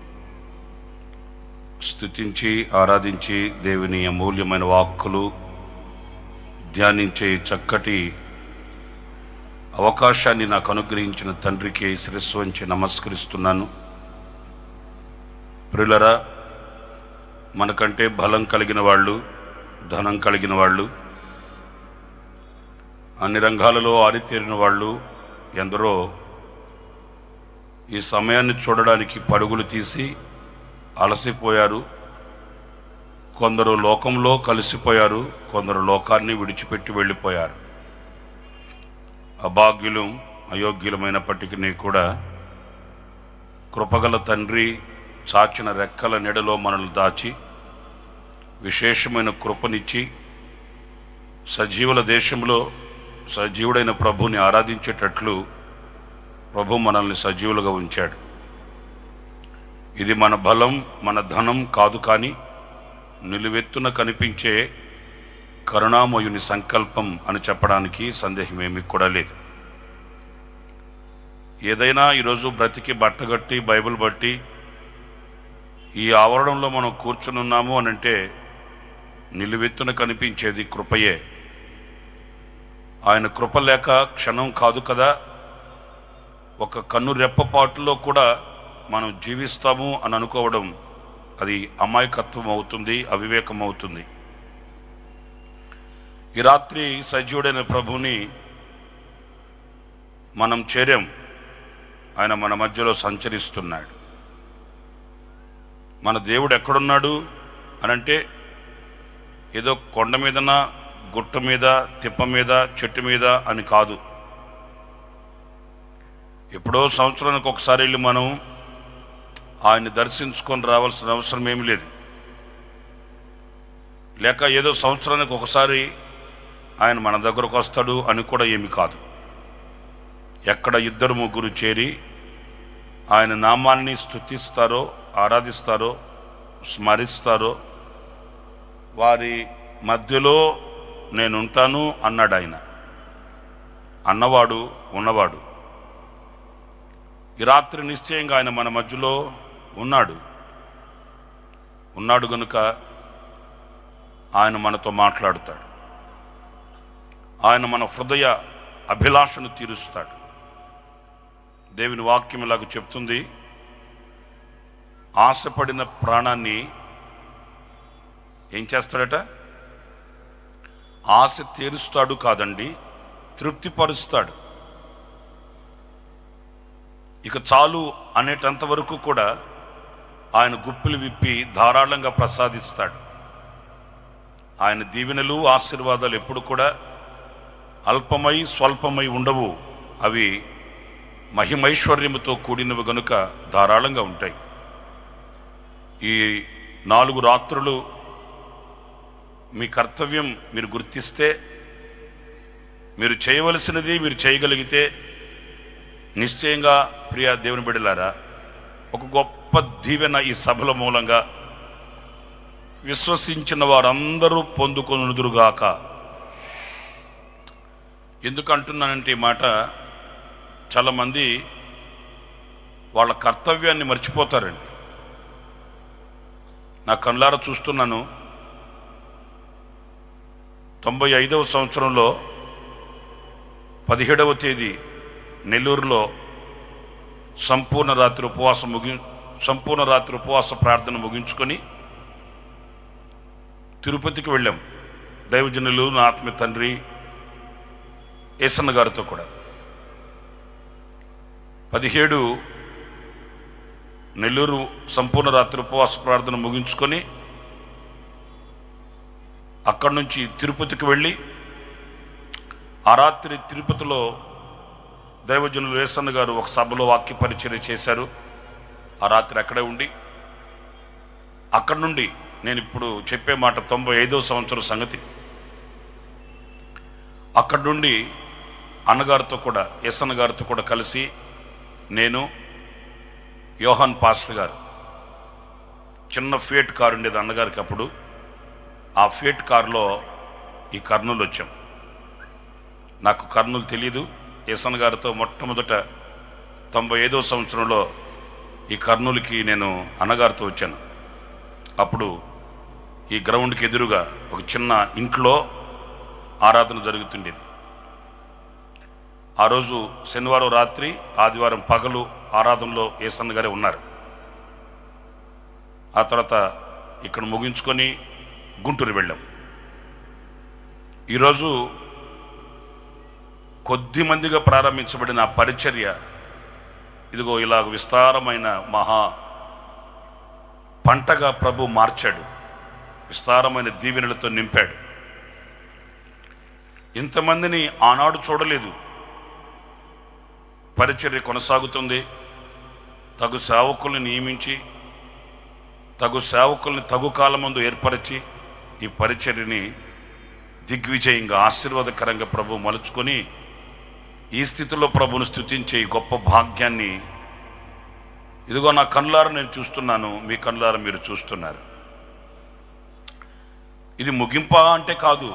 స్థుతించి ఆరాధించి దేవుని అమూల్యమైన వాక్కులు ధ్యానించే చక్కటి అవకాశాన్ని నాకు అనుగ్రహించిన తండ్రికి శిరస్సు వంచి నమస్కరిస్తున్నాను ప్రియులరా మనకంటే బలం కలిగిన వాళ్ళు ధనం కలిగిన వాళ్ళు అన్ని రంగాలలో ఆరితేరిన వాళ్ళు ఎందరో ఈ సమయాన్ని చూడడానికి పరుగులు తీసి అలసిపోయారు కొందరు లోకంలో కలిసిపోయారు కొందరు లోకాన్ని విడిచిపెట్టి వెళ్ళిపోయారు అభాగ్యులు అయోగ్యులమైనప్పటికీ కూడా కృపగల తండ్రి చాచిన రెక్కల నెడలో మనల్ని దాచి విశేషమైన కృపనిచ్చి సజీవుల దేశంలో సజీవుడైన ప్రభుని ఆరాధించేటట్లు ప్రభు మనల్ని సజీవులుగా ఉంచాడు ఇది మన బలం మన ధనం కాదు కానీ నిలువెత్తున కనిపించే కరుణామయుని సంకల్పం అని చెప్పడానికి సందేహం ఏమీ కూడా లేదు ఏదైనా ఈరోజు బ్రతికి బట్టగట్టి బైబిల్ బట్టి ఈ ఆవరణంలో మనం కూర్చునున్నాము అని అంటే నిలువెత్తున కనిపించేది కృపయే ఆయన కృప లేక క్షణం కాదు కదా ఒక కన్ను రెప్పపాటులో కూడా మనం జీవిస్తాము అని అనుకోవడం అది అమాయకత్వం అవుతుంది అవివేకం అవుతుంది ఈ రాత్రి సజీవుడైన ప్రభుని మనం చేరాం ఆయన మన మధ్యలో సంచరిస్తున్నాడు మన దేవుడు ఎక్కడున్నాడు అనంటే ఏదో కొండ మీదన గుట్ట మీద తిప్ప మీద చెట్టు మీద అని కాదు ఎప్పుడో సంవత్సరానికి ఒకసారి వెళ్ళి మనం ఆయన్ని దర్శించుకొని రావాల్సిన అవసరం ఏమీ లేదు లేక ఏదో సంవత్సరానికి ఒకసారి ఆయన మన దగ్గరకు వస్తాడు అని కూడా ఏమి కాదు ఎక్కడ ఇద్దరు ముగ్గురు చేరి ఆయన నామాన్ని స్తుతిస్తారో ఆరాధిస్తారో స్మరిస్తారో వారి మధ్యలో నేనుంటాను అన్నాడు ఆయన అన్నవాడు ఉన్నవాడు ఈ రాత్రి నిశ్చయంగా ఆయన మన మధ్యలో ఉన్నాడు ఉన్నాడు గనుక ఆయన మనతో మాట్లాడుతాడు ఆయన మన హృదయ అభిలాషను తీరుస్తాడు దేవుని వాక్యం ఇలాగ చెప్తుంది ఆశపడిన ప్రాణాన్ని ఏం చేస్తాడట ఆశ తీరుస్తాడు కాదండి తృప్తిపరుస్తాడు ఇక చాలు అనేటంత వరకు కూడా ఆయన గుప్పిలు విప్పి ధారాళంగా ప్రసాదిస్తాడు ఆయన దీవెనలు ఆశీర్వాదాలు ఎప్పుడు కూడా అల్పమై స్వల్పమై ఉండవు అవి మహిమైశ్వర్యముతో కూడినవి గనుక ధారాళంగా ఉంటాయి ఈ నాలుగు రాత్రులు మీ కర్తవ్యం మీరు గుర్తిస్తే మీరు చేయవలసినది మీరు చేయగలిగితే నిశ్చయంగా ప్రియ దేవుని బిడ్డలారా ఒక గొప్ప దీవెన ఈ సభల మూలంగా విశ్వసించిన వారందరూ పొందుకొనుదురుగాక ఎందుకు అంటున్నానంటే ఈ మాట చాలామంది వాళ్ళ కర్తవ్యాన్ని మర్చిపోతారండి నా కళ్ళారా చూస్తున్నాను తొంభై ఐదవ సంవత్సరంలో పదిహేడవ తేదీ నెల్లూరులో సంపూర్ణ రాత్రి ఉపవాసం ముగి సంపూర్ణ రాత్రి ఉపవాస ప్రార్థన ముగించుకొని తిరుపతికి వెళ్ళాం దైవజనులు నా ఆత్మీయ తండ్రి ఏసన్న గారితో కూడా పదిహేడు నెల్లూరు సంపూర్ణ రాత్రి ఉపవాస ప్రార్థన ముగించుకొని అక్కడి నుంచి తిరుపతికి వెళ్ళి ఆ రాత్రి తిరుపతిలో దైవజనులు రేసన్న గారు ఒక సభలో వాక్య పరిచర్య చేశారు ఆ రాత్రి అక్కడే ఉండి అక్కడి నుండి నేను ఇప్పుడు చెప్పే మాట తొంభై ఐదో సంవత్సరం సంగతి అక్కడి నుండి అన్నగారితో కూడా ఎస్ఎన్ గారితో కూడా కలిసి నేను యోహాన్ పాస్టర్ గారు చిన్న ఫియట్ కారు ఉండేది అన్నగారికి అప్పుడు ఆ ఫియట్ కారులో ఈ కర్నూలు వచ్చాం నాకు కర్నూలు తెలియదు ఎస్ఎన్ గారితో మొట్టమొదట తొంభై ఐదో సంవత్సరంలో ఈ కర్నూలుకి నేను అన్నగారితో వచ్చాను అప్పుడు ఈ గ్రౌండ్కి ఎదురుగా ఒక చిన్న ఇంట్లో ఆరాధన జరుగుతుండేది ఆ రోజు శనివారం రాత్రి ఆదివారం పగలు ఆరాధనలో ఏసన్న గారే ఉన్నారు ఆ తర్వాత ఇక్కడ ముగించుకొని గుంటూరు వెళ్ళాం ఈరోజు కొద్ది మందిగా ప్రారంభించబడిన ఆ పరిచర్య ఇదిగో ఇలా విస్తారమైన మహా పంటగా ప్రభు మార్చాడు విస్తారమైన దీవెనలతో నింపాడు ఇంతమందిని ఆనాడు చూడలేదు పరిచర్య కొనసాగుతుంది తగు సేవకుల్ని నియమించి తగు సేవకుల్ని తగు కాలమందు ఏర్పరిచి ఈ పరిచర్యని దిగ్విజయంగా ఆశీర్వాదకరంగా ప్రభు మలుచుకొని ఈ స్థితిలో ప్రభును స్థుతించే ఈ గొప్ప భాగ్యాన్ని ఇదిగో నా కన్నులారా నేను చూస్తున్నాను మీ కన్నులారా మీరు చూస్తున్నారు ఇది ముగింపా అంటే కాదు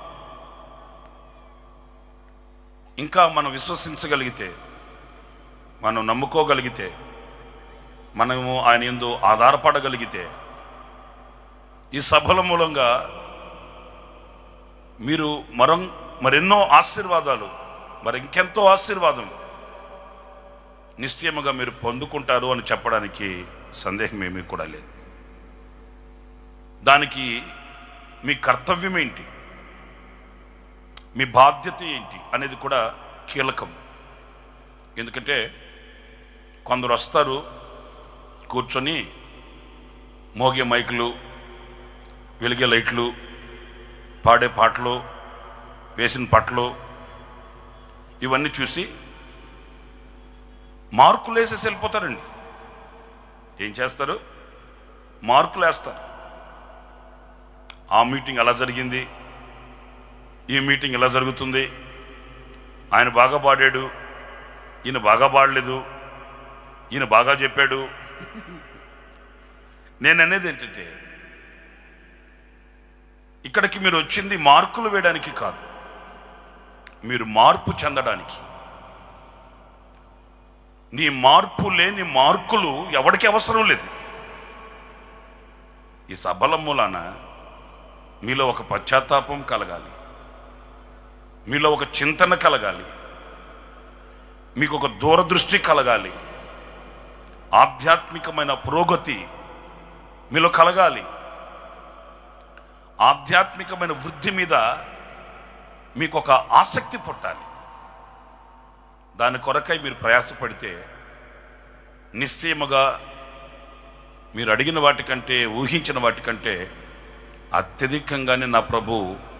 ఇంకా మనం విశ్వసించగలిగితే మనం నమ్ముకోగలిగితే మనము ఆయన ఎందు ఆధారపడగలిగితే ఈ సభల మూలంగా మీరు మరొ మరెన్నో ఆశీర్వాదాలు మరి ఇంకెంతో ఆశీర్వాదం నిశ్చయముగా మీరు పొందుకుంటారు అని చెప్పడానికి సందేహం ఏమీ కూడా లేదు దానికి మీ కర్తవ్యం ఏంటి మీ బాధ్యత ఏంటి అనేది కూడా కీలకం ఎందుకంటే కొందరు వస్తారు కూర్చొని మోగే మైకులు వెలిగే లైట్లు పాడే పాటలు వేసిన పాటలు ఇవన్నీ చూసి మార్కులు వేసేసి వెళ్ళిపోతారండి ఏం చేస్తారు మార్కులు వేస్తారు ఆ మీటింగ్ అలా జరిగింది ఈ మీటింగ్ ఇలా జరుగుతుంది ఆయన బాగా పాడాడు ఈయన బాగా పాడలేదు ఈయన బాగా చెప్పాడు నేను అనేది ఏంటంటే ఇక్కడికి మీరు వచ్చింది మార్కులు వేయడానికి కాదు మీరు మార్పు చెందడానికి నీ మార్పు లేని మార్కులు ఎవరికి అవసరం లేదు ఈ సభల మూలాన మీలో ఒక పశ్చాత్తాపం కలగాలి మీలో ఒక చింతన కలగాలి మీకు ఒక దూరదృష్టి కలగాలి ఆధ్యాత్మికమైన పురోగతి మీలో కలగాలి ఆధ్యాత్మికమైన వృద్ధి మీద మీకు ఒక ఆసక్తి పుట్టాలి దాని కొరకై మీరు ప్రయాసపడితే నిశ్చయముగా మీరు అడిగిన వాటికంటే ఊహించిన వాటికంటే అత్యధికంగానే నా ప్రభు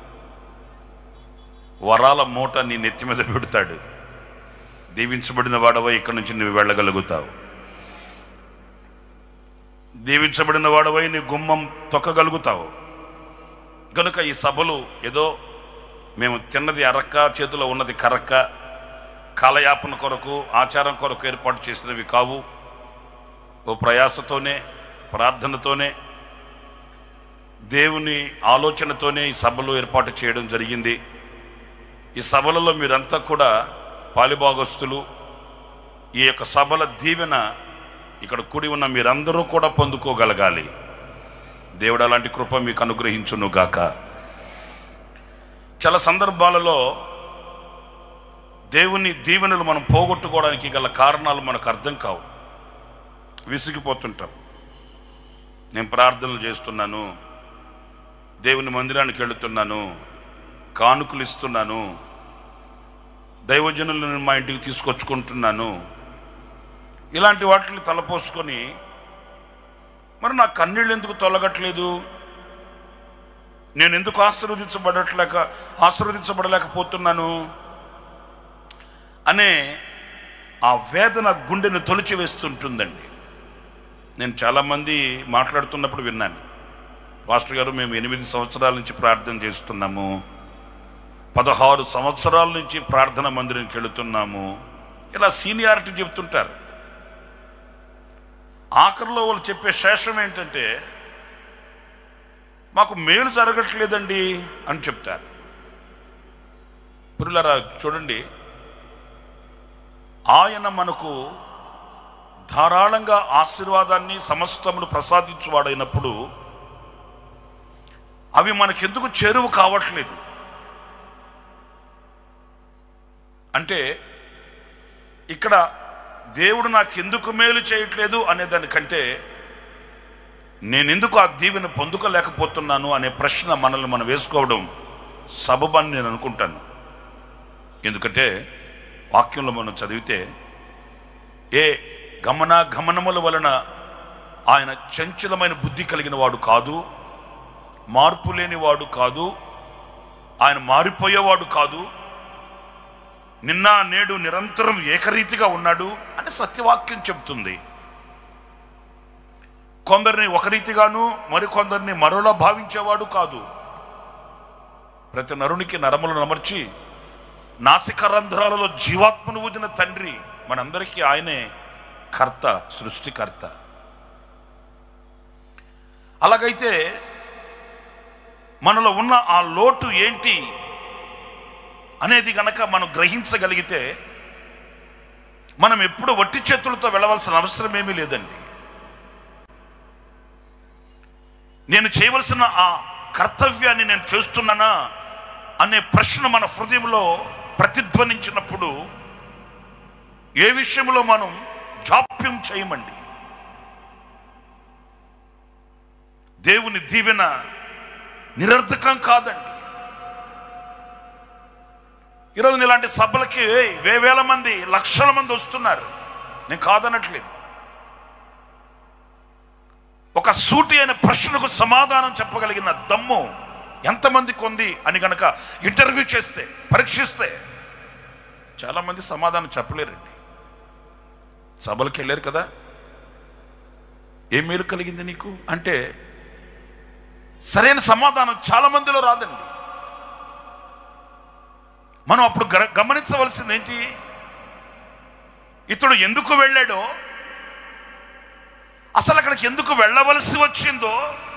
వరాల మూట నీ నెత్తి మీద పెడతాడు దీవించబడిన వాడవై ఇక్కడి నుంచి నువ్వు వెళ్ళగలుగుతావు దీవించబడిన వాడవై నీ గుమ్మం తొక్కగలుగుతావు కనుక ఈ సభలు ఏదో మేము తిన్నది అరక్క చేతిలో ఉన్నది కరక్క కాలయాపన కొరకు ఆచారం కొరకు ఏర్పాటు చేసినవి కావు ఓ ప్రయాసతోనే ప్రార్థనతోనే దేవుని ఆలోచనతోనే ఈ సభలు ఏర్పాటు చేయడం జరిగింది ఈ సభలలో మీరంతా కూడా పాలిభాగస్తులు ఈ యొక్క సభల దీవెన ఇక్కడ కూడి ఉన్న మీరందరూ కూడా పొందుకోగలగాలి దేవుడు అలాంటి కృప మీకు అనుగ్రహించును గాక చాలా సందర్భాలలో దేవుని దీవెనలు మనం పోగొట్టుకోవడానికి గల కారణాలు మనకు అర్థం కావు విసిగిపోతుంటాం నేను ప్రార్థనలు చేస్తున్నాను దేవుని మందిరానికి వెళుతున్నాను కానుకలు ఇస్తున్నాను దైవజనులను మా ఇంటికి తీసుకొచ్చుకుంటున్నాను ఇలాంటి వాటిని తలపోసుకొని మరి నా కన్నీళ్ళు ఎందుకు తొలగట్లేదు నేను ఎందుకు ఆశీర్వదించబడట్లేక ఆశీర్వదించబడలేకపోతున్నాను అనే ఆ వేదన గుండెను తొలిచి వేస్తుంటుందండి నేను చాలామంది మాట్లాడుతున్నప్పుడు విన్నాను పాస్టర్ గారు మేము ఎనిమిది సంవత్సరాల నుంచి ప్రార్థన చేస్తున్నాము పదహారు సంవత్సరాల నుంచి ప్రార్థన మందిరంకి వెళుతున్నాము ఇలా సీనియారిటీ చెప్తుంటారు ఆఖరిలో వాళ్ళు చెప్పే శేషం ఏంటంటే మాకు మేలు జరగట్లేదండి అని చెప్తారు పురులరా చూడండి ఆయన మనకు ధారాళంగా ఆశీర్వాదాన్ని సమస్తమును ప్రసాదించువాడైనప్పుడు అవి మనకెందుకు చేరువు కావట్లేదు అంటే ఇక్కడ దేవుడు నాకు ఎందుకు మేలు చేయట్లేదు అనే దానికంటే నేనెందుకు ఆ దీవెన పొందుకోలేకపోతున్నాను అనే ప్రశ్న మనల్ని మనం వేసుకోవడం సబబని నేను అనుకుంటాను ఎందుకంటే వాక్యంలో మనం చదివితే ఏ గమన గమనముల వలన ఆయన చంచలమైన బుద్ధి కలిగిన వాడు కాదు మార్పు లేనివాడు కాదు ఆయన మారిపోయేవాడు కాదు నిన్న నేడు నిరంతరం ఏకరీతిగా ఉన్నాడు అని సత్యవాక్యం చెబుతుంది కొందరిని ఒక రీతిగాను మరికొందరిని మరోలా భావించేవాడు కాదు ప్రతి నరునికి నరములు నమర్చి నాసిక రంధ్రాలలో జీవాత్మను ఊదిన తండ్రి మనందరికీ ఆయనే కర్త సృష్టికర్త అలాగైతే మనలో ఉన్న ఆ లోటు ఏంటి అనేది గనక మనం గ్రహించగలిగితే మనం ఎప్పుడు వట్టి చేతులతో వెళ్ళవలసిన అవసరం ఏమీ లేదండి నేను చేయవలసిన ఆ కర్తవ్యాన్ని నేను చేస్తున్నానా అనే ప్రశ్న మన హృదయంలో ప్రతిధ్వనించినప్పుడు ఏ విషయంలో మనం జాప్యం చేయమండి దేవుని దీవెన నిరర్ధకం కాదండి ఈరోజు ఇలాంటి సభలకి వేవేల మంది లక్షల మంది వస్తున్నారు నేను కాదనట్లేదు ఒక సూటి అయిన ప్రశ్నకు సమాధానం చెప్పగలిగిన దమ్ము ఎంతమందికి ఉంది అని గనక ఇంటర్వ్యూ చేస్తే పరీక్షిస్తే చాలా మంది సమాధానం చెప్పలేరండి సభలకు వెళ్ళారు కదా ఏం మేలు కలిగింది నీకు అంటే సరైన సమాధానం చాలా మందిలో రాదండి మనం అప్పుడు గర- గమనించవలసింది ఏంటి ఇతడు ఎందుకు వెళ్ళాడో అసలు అక్కడికి ఎందుకు వెళ్ళవలసి వచ్చిందో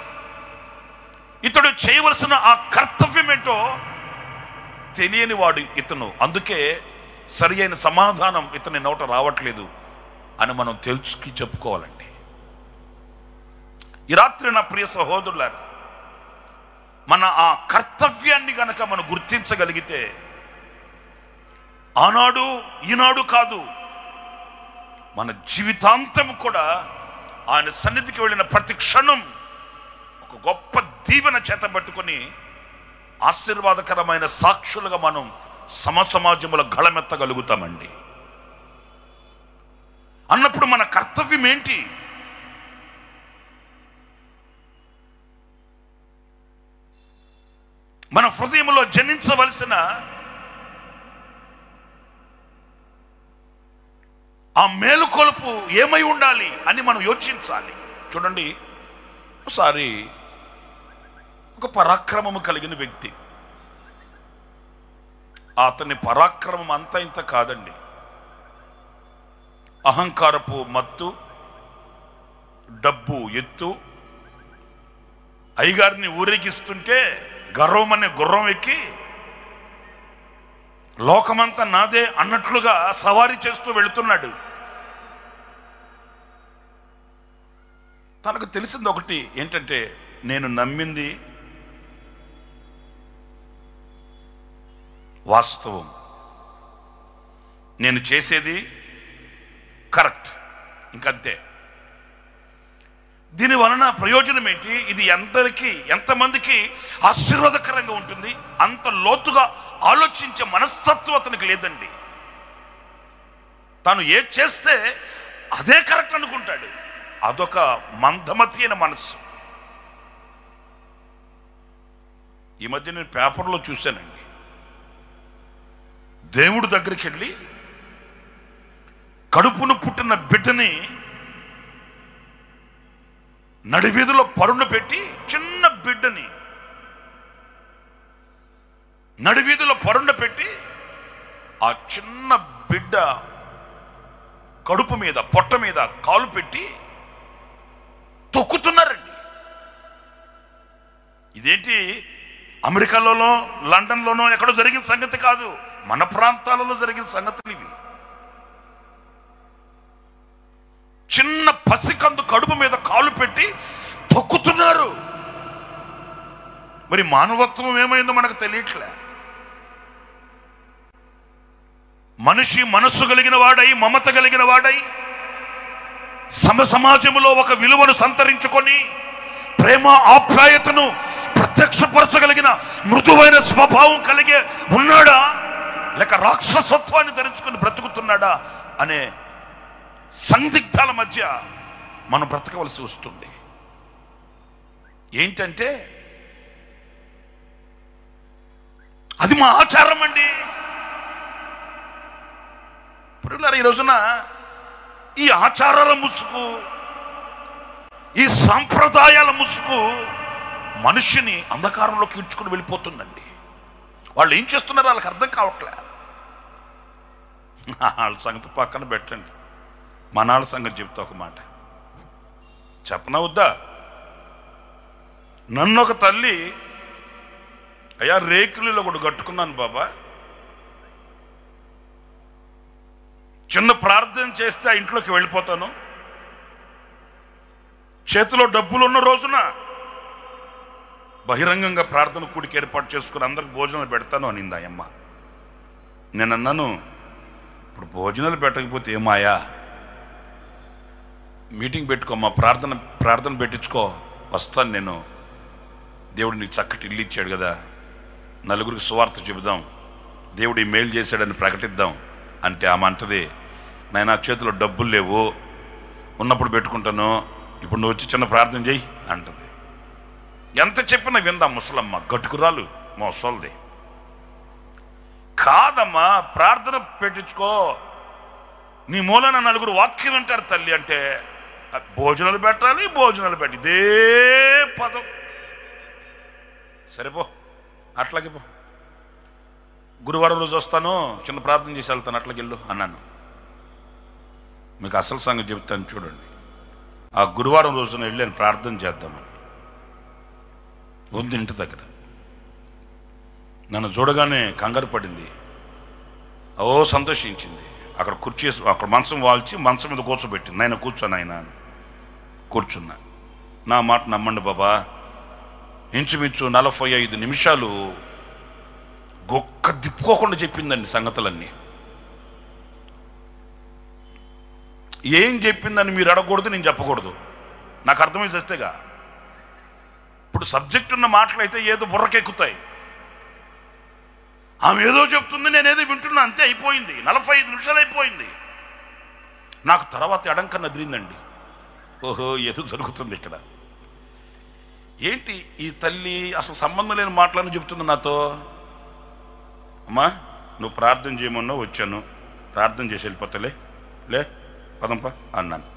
ఇతడు చేయవలసిన ఆ కర్తవ్యం ఏంటో తెలియని వాడు ఇతను అందుకే సరి అయిన సమాధానం ఇతని నోట రావట్లేదు అని మనం తెలుసుకి చెప్పుకోవాలండి ఈ రాత్రి నా ప్రియ సహోదరులారా మన ఆ కర్తవ్యాన్ని గనక మనం గుర్తించగలిగితే ఆనాడు ఈనాడు కాదు మన జీవితాంతం కూడా ఆయన సన్నిధికి వెళ్ళిన ప్రతి క్షణం ఒక గొప్ప దీవెన చేత పట్టుకొని ఆశీర్వాదకరమైన సాక్షులుగా మనం సమ సమాజంలో గళమెత్తగలుగుతామండి అన్నప్పుడు మన కర్తవ్యం ఏంటి మన హృదయంలో జనించవలసిన ఆ మేలుకొలుపు ఏమై ఉండాలి అని మనం యోచించాలి చూడండి ఒకసారి ఒక పరాక్రమము కలిగిన వ్యక్తి అతని పరాక్రమం అంతా ఇంత కాదండి అహంకారపు మత్తు డబ్బు ఎత్తు అయ్యగారిని ఊరేగిస్తుంటే గర్వం అనే గుర్రం ఎక్కి లోకమంతా నాదే అన్నట్లుగా సవారీ చేస్తూ వెళుతున్నాడు తనకు తెలిసింది ఒకటి ఏంటంటే నేను నమ్మింది వాస్తవం నేను చేసేది కరెక్ట్ ఇంకంతే దీని వలన ప్రయోజనం ఏంటి ఇది ఎందరికి ఎంతమందికి ఆశీర్వాదకరంగా ఉంటుంది అంత లోతుగా ఆలోచించే మనస్తత్వం అతనికి లేదండి తాను ఏది చేస్తే అదే కరెక్ట్ అనుకుంటాడు అదొక మందమతి అయిన మనస్సు ఈ మధ్య నేను పేపర్లో చూశానండి దేవుడు దగ్గరికి వెళ్ళి కడుపును పుట్టిన బిడ్డని నడివీధిలో పరుండు పెట్టి చిన్న బిడ్డని నడివీధిలో పరుండ పెట్టి ఆ చిన్న బిడ్డ కడుపు మీద పొట్ట మీద కాలు పెట్టి తొక్కుతున్నారండి ఇదేంటి అమెరికాలోనో లండన్లోనో ఎక్కడో జరిగిన సంగతి కాదు మన ప్రాంతాలలో జరిగిన సంగతులు ఇవి చిన్న పసికందు కడుపు మీద కాలు పెట్టి తొక్కుతున్నారు మరి మానవత్వం ఏమైందో మనకు తెలియట్లే మనిషి మనస్సు కలిగిన వాడై మమత కలిగిన వాడై సమ సమాజంలో ఒక విలువను సంతరించుకొని ప్రేమ ఆప్యాయతను ప్రత్యక్షపరచగలిగిన మృదువైన స్వభావం కలిగే ఉన్నాడా లేక రాక్షసత్వాన్ని ధరించుకొని బ్రతుకుతున్నాడా అనే సందిగ్ధాల మధ్య మనం బ్రతకవలసి వస్తుంది ఏంటంటే అది మా ఆచారం అండి ఇప్పుడు ఈ రోజున ఈ ఆచారాల ముసుగు ఈ సాంప్రదాయాల ముసుగు మనిషిని అంధకారంలోకి ఈడ్చుకుని వెళ్ళిపోతుందండి వాళ్ళు ఏం చేస్తున్నారో వాళ్ళకి అర్థం కావట్లే వాళ్ళ సంగతి పక్కన పెట్టండి మనాళ్ళ సంగతి చెప్తా ఒక మాట చెప్పనా వద్దా నన్ను ఒక తల్లి అయ్యా రేకులలో ఒకటి కట్టుకున్నాను బాబా చిన్న ప్రార్థన చేస్తే ఆ ఇంట్లోకి వెళ్ళిపోతాను చేతిలో డబ్బులు ఉన్న రోజున బహిరంగంగా ప్రార్థన కూడికి ఏర్పాటు చేసుకుని అందరికి భోజనాలు పెడతాను అనింది అయ్యమ్మ నేను అన్నాను ఇప్పుడు భోజనాలు పెట్టకపోతే ఏమాయా మీటింగ్ పెట్టుకోమ్మా ప్రార్థన ప్రార్థన పెట్టించుకో వస్తాను నేను దేవుడు నీకు చక్కటి ఇల్లు ఇచ్చాడు కదా నలుగురికి సువార్త చెబుదాం దేవుడు ఈ మేలు చేశాడని ప్రకటిద్దాం అంటే ఆమె అంటది నాయన చేతిలో డబ్బులు లేవు ఉన్నప్పుడు పెట్టుకుంటాను ఇప్పుడు నువ్వు వచ్చి చిన్న ప్రార్థన చెయ్యి అంటది ఎంత చెప్పినా విందా ముసలమ్మ గట్టుకురాలు మోసల్ది కాదమ్మా ప్రార్థన పెట్టించుకో నీ మూలన నలుగురు వాక్యం వింటారు తల్లి అంటే ఆ భోజనాలు పెట్టాలి భోజనాలు పెట్టి ఇదే పదం సరిపో అట్లాగే పో గురువారం రోజు వస్తాను చిన్న ప్రార్థన చేసి వెళ్తాను అట్లాగే వెళ్ళు అన్నాను మీకు అసలు సంగతి చెప్తాను చూడండి ఆ గురువారం రోజున వెళ్ళాను ప్రార్థన చేద్దామని ఉంది ఇంటి దగ్గర నన్ను చూడగానే కంగారు పడింది ఓ సంతోషించింది అక్కడ కుర్చీ అక్కడ మంచం వాల్చి మంచం మీద కూర్చోబెట్టింది నాయన కూర్చోను ఆయన అని. కూర్చున్నా నా మాట నమ్మండి బాబా ఇంచుమించు నలభై ఐదు నిమిషాలు గొక్క తిప్పుకోకుండా చెప్పిందండి సంగతులన్నీ ఏం చెప్పిందని మీరు అడగకూడదు నేను చెప్పకూడదు నాకు అర్థమై చేస్తేగా ఇప్పుడు సబ్జెక్ట్ ఉన్న మాటలు అయితే ఏదో బుర్రకెక్కుతాయి ఆమె ఏదో చెప్తుంది నేనేదో వింటున్నా అంతే అయిపోయింది నలభై ఐదు నిమిషాలు అయిపోయింది నాకు తర్వాత ఎడంకన్న అదిరిందండి ఓహో ఏదో జరుగుతుంది ఇక్కడ ఏంటి ఈ తల్లి అసలు సంబంధం లేని మాటలను చెప్తుంది నాతో అమ్మా నువ్వు ప్రార్థన చేయమన్నా వచ్చాను ప్రార్థన చేసి వెళ్ళిపోతలే లే పదంపా అన్నాను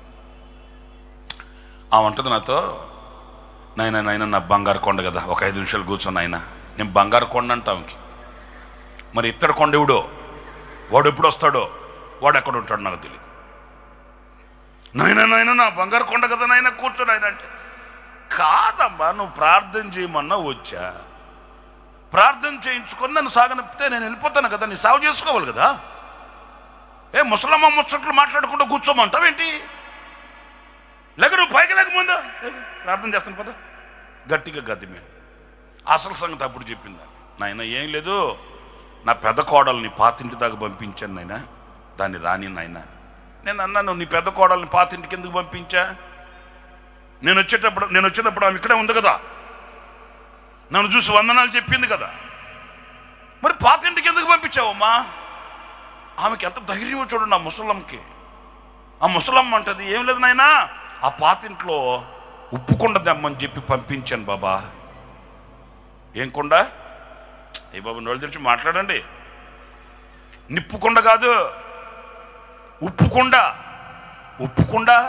ఆ వంటది నాతో నాయన నాయన నా బంగారు కొండ కదా ఒక ఐదు నిమిషాలు కూర్చొని ఆయన నేను బంగారు కొండ అంటా ఆమెకి మరి ఇత్తడి కొండ ఎవడో వాడు ఎప్పుడు వస్తాడో వాడు ఎక్కడ ఉంటాడు నాకు తెలియదు నాయన నాయన నా బంగారు కొండ కదా నాయన కూర్చొని ఆయన అంటే కాదమ్మా నువ్వు ప్రార్థన చేయమన్నా వచ్చా ప్రార్థన చేయించుకొని నన్ను సాగనిపితే నేను వెళ్ళిపోతాను కదా నీ సాగు చేసుకోవాలి కదా ఏ ముసలమ్మ ముచ్చట్లు మాట్లాడుకుంటూ కూర్చోమంటావేంటి లేక నువ్వు పైకి లేక ముందు లేక, ప్రార్థన చేస్తాను పద గట్టిగా గద్ది మీద అసలు సంగతి అప్పుడు చెప్పింది నాయన ఏం లేదు నా పెద్ద కోడల్ని పాతింటి దాకా పంపించాను నాయన దాన్ని రాని నాయన నేను అన్నాను నీ పెద్ద కోడల్ని పాతింటికి ఎందుకు పంపించా నేను వచ్చేటప్పుడు నేను వచ్చేటప్పుడు ఆమె ఇక్కడే ఉంది కదా నన్ను చూసి వందనాలు చెప్పింది కదా మరి పాతింటికి ఎందుకు పంపించావమ్మా ఆమెకి ఎంత ధైర్యమో చూడండి ఆ ముసలమ్మకి ఆ ముసలమ్మ అంటది ఏం లేదు నాయనా ఆ పాతింట్లో ఉప్పు కొండ దమ్మని చెప్పి పంపించాను బాబా ఏం కొండ ఏ బాబు నోళ్ళు తెరిచి మాట్లాడండి నిప్పు కొండ కాదు ఉప్పుకుండా ఉప్పుకుండా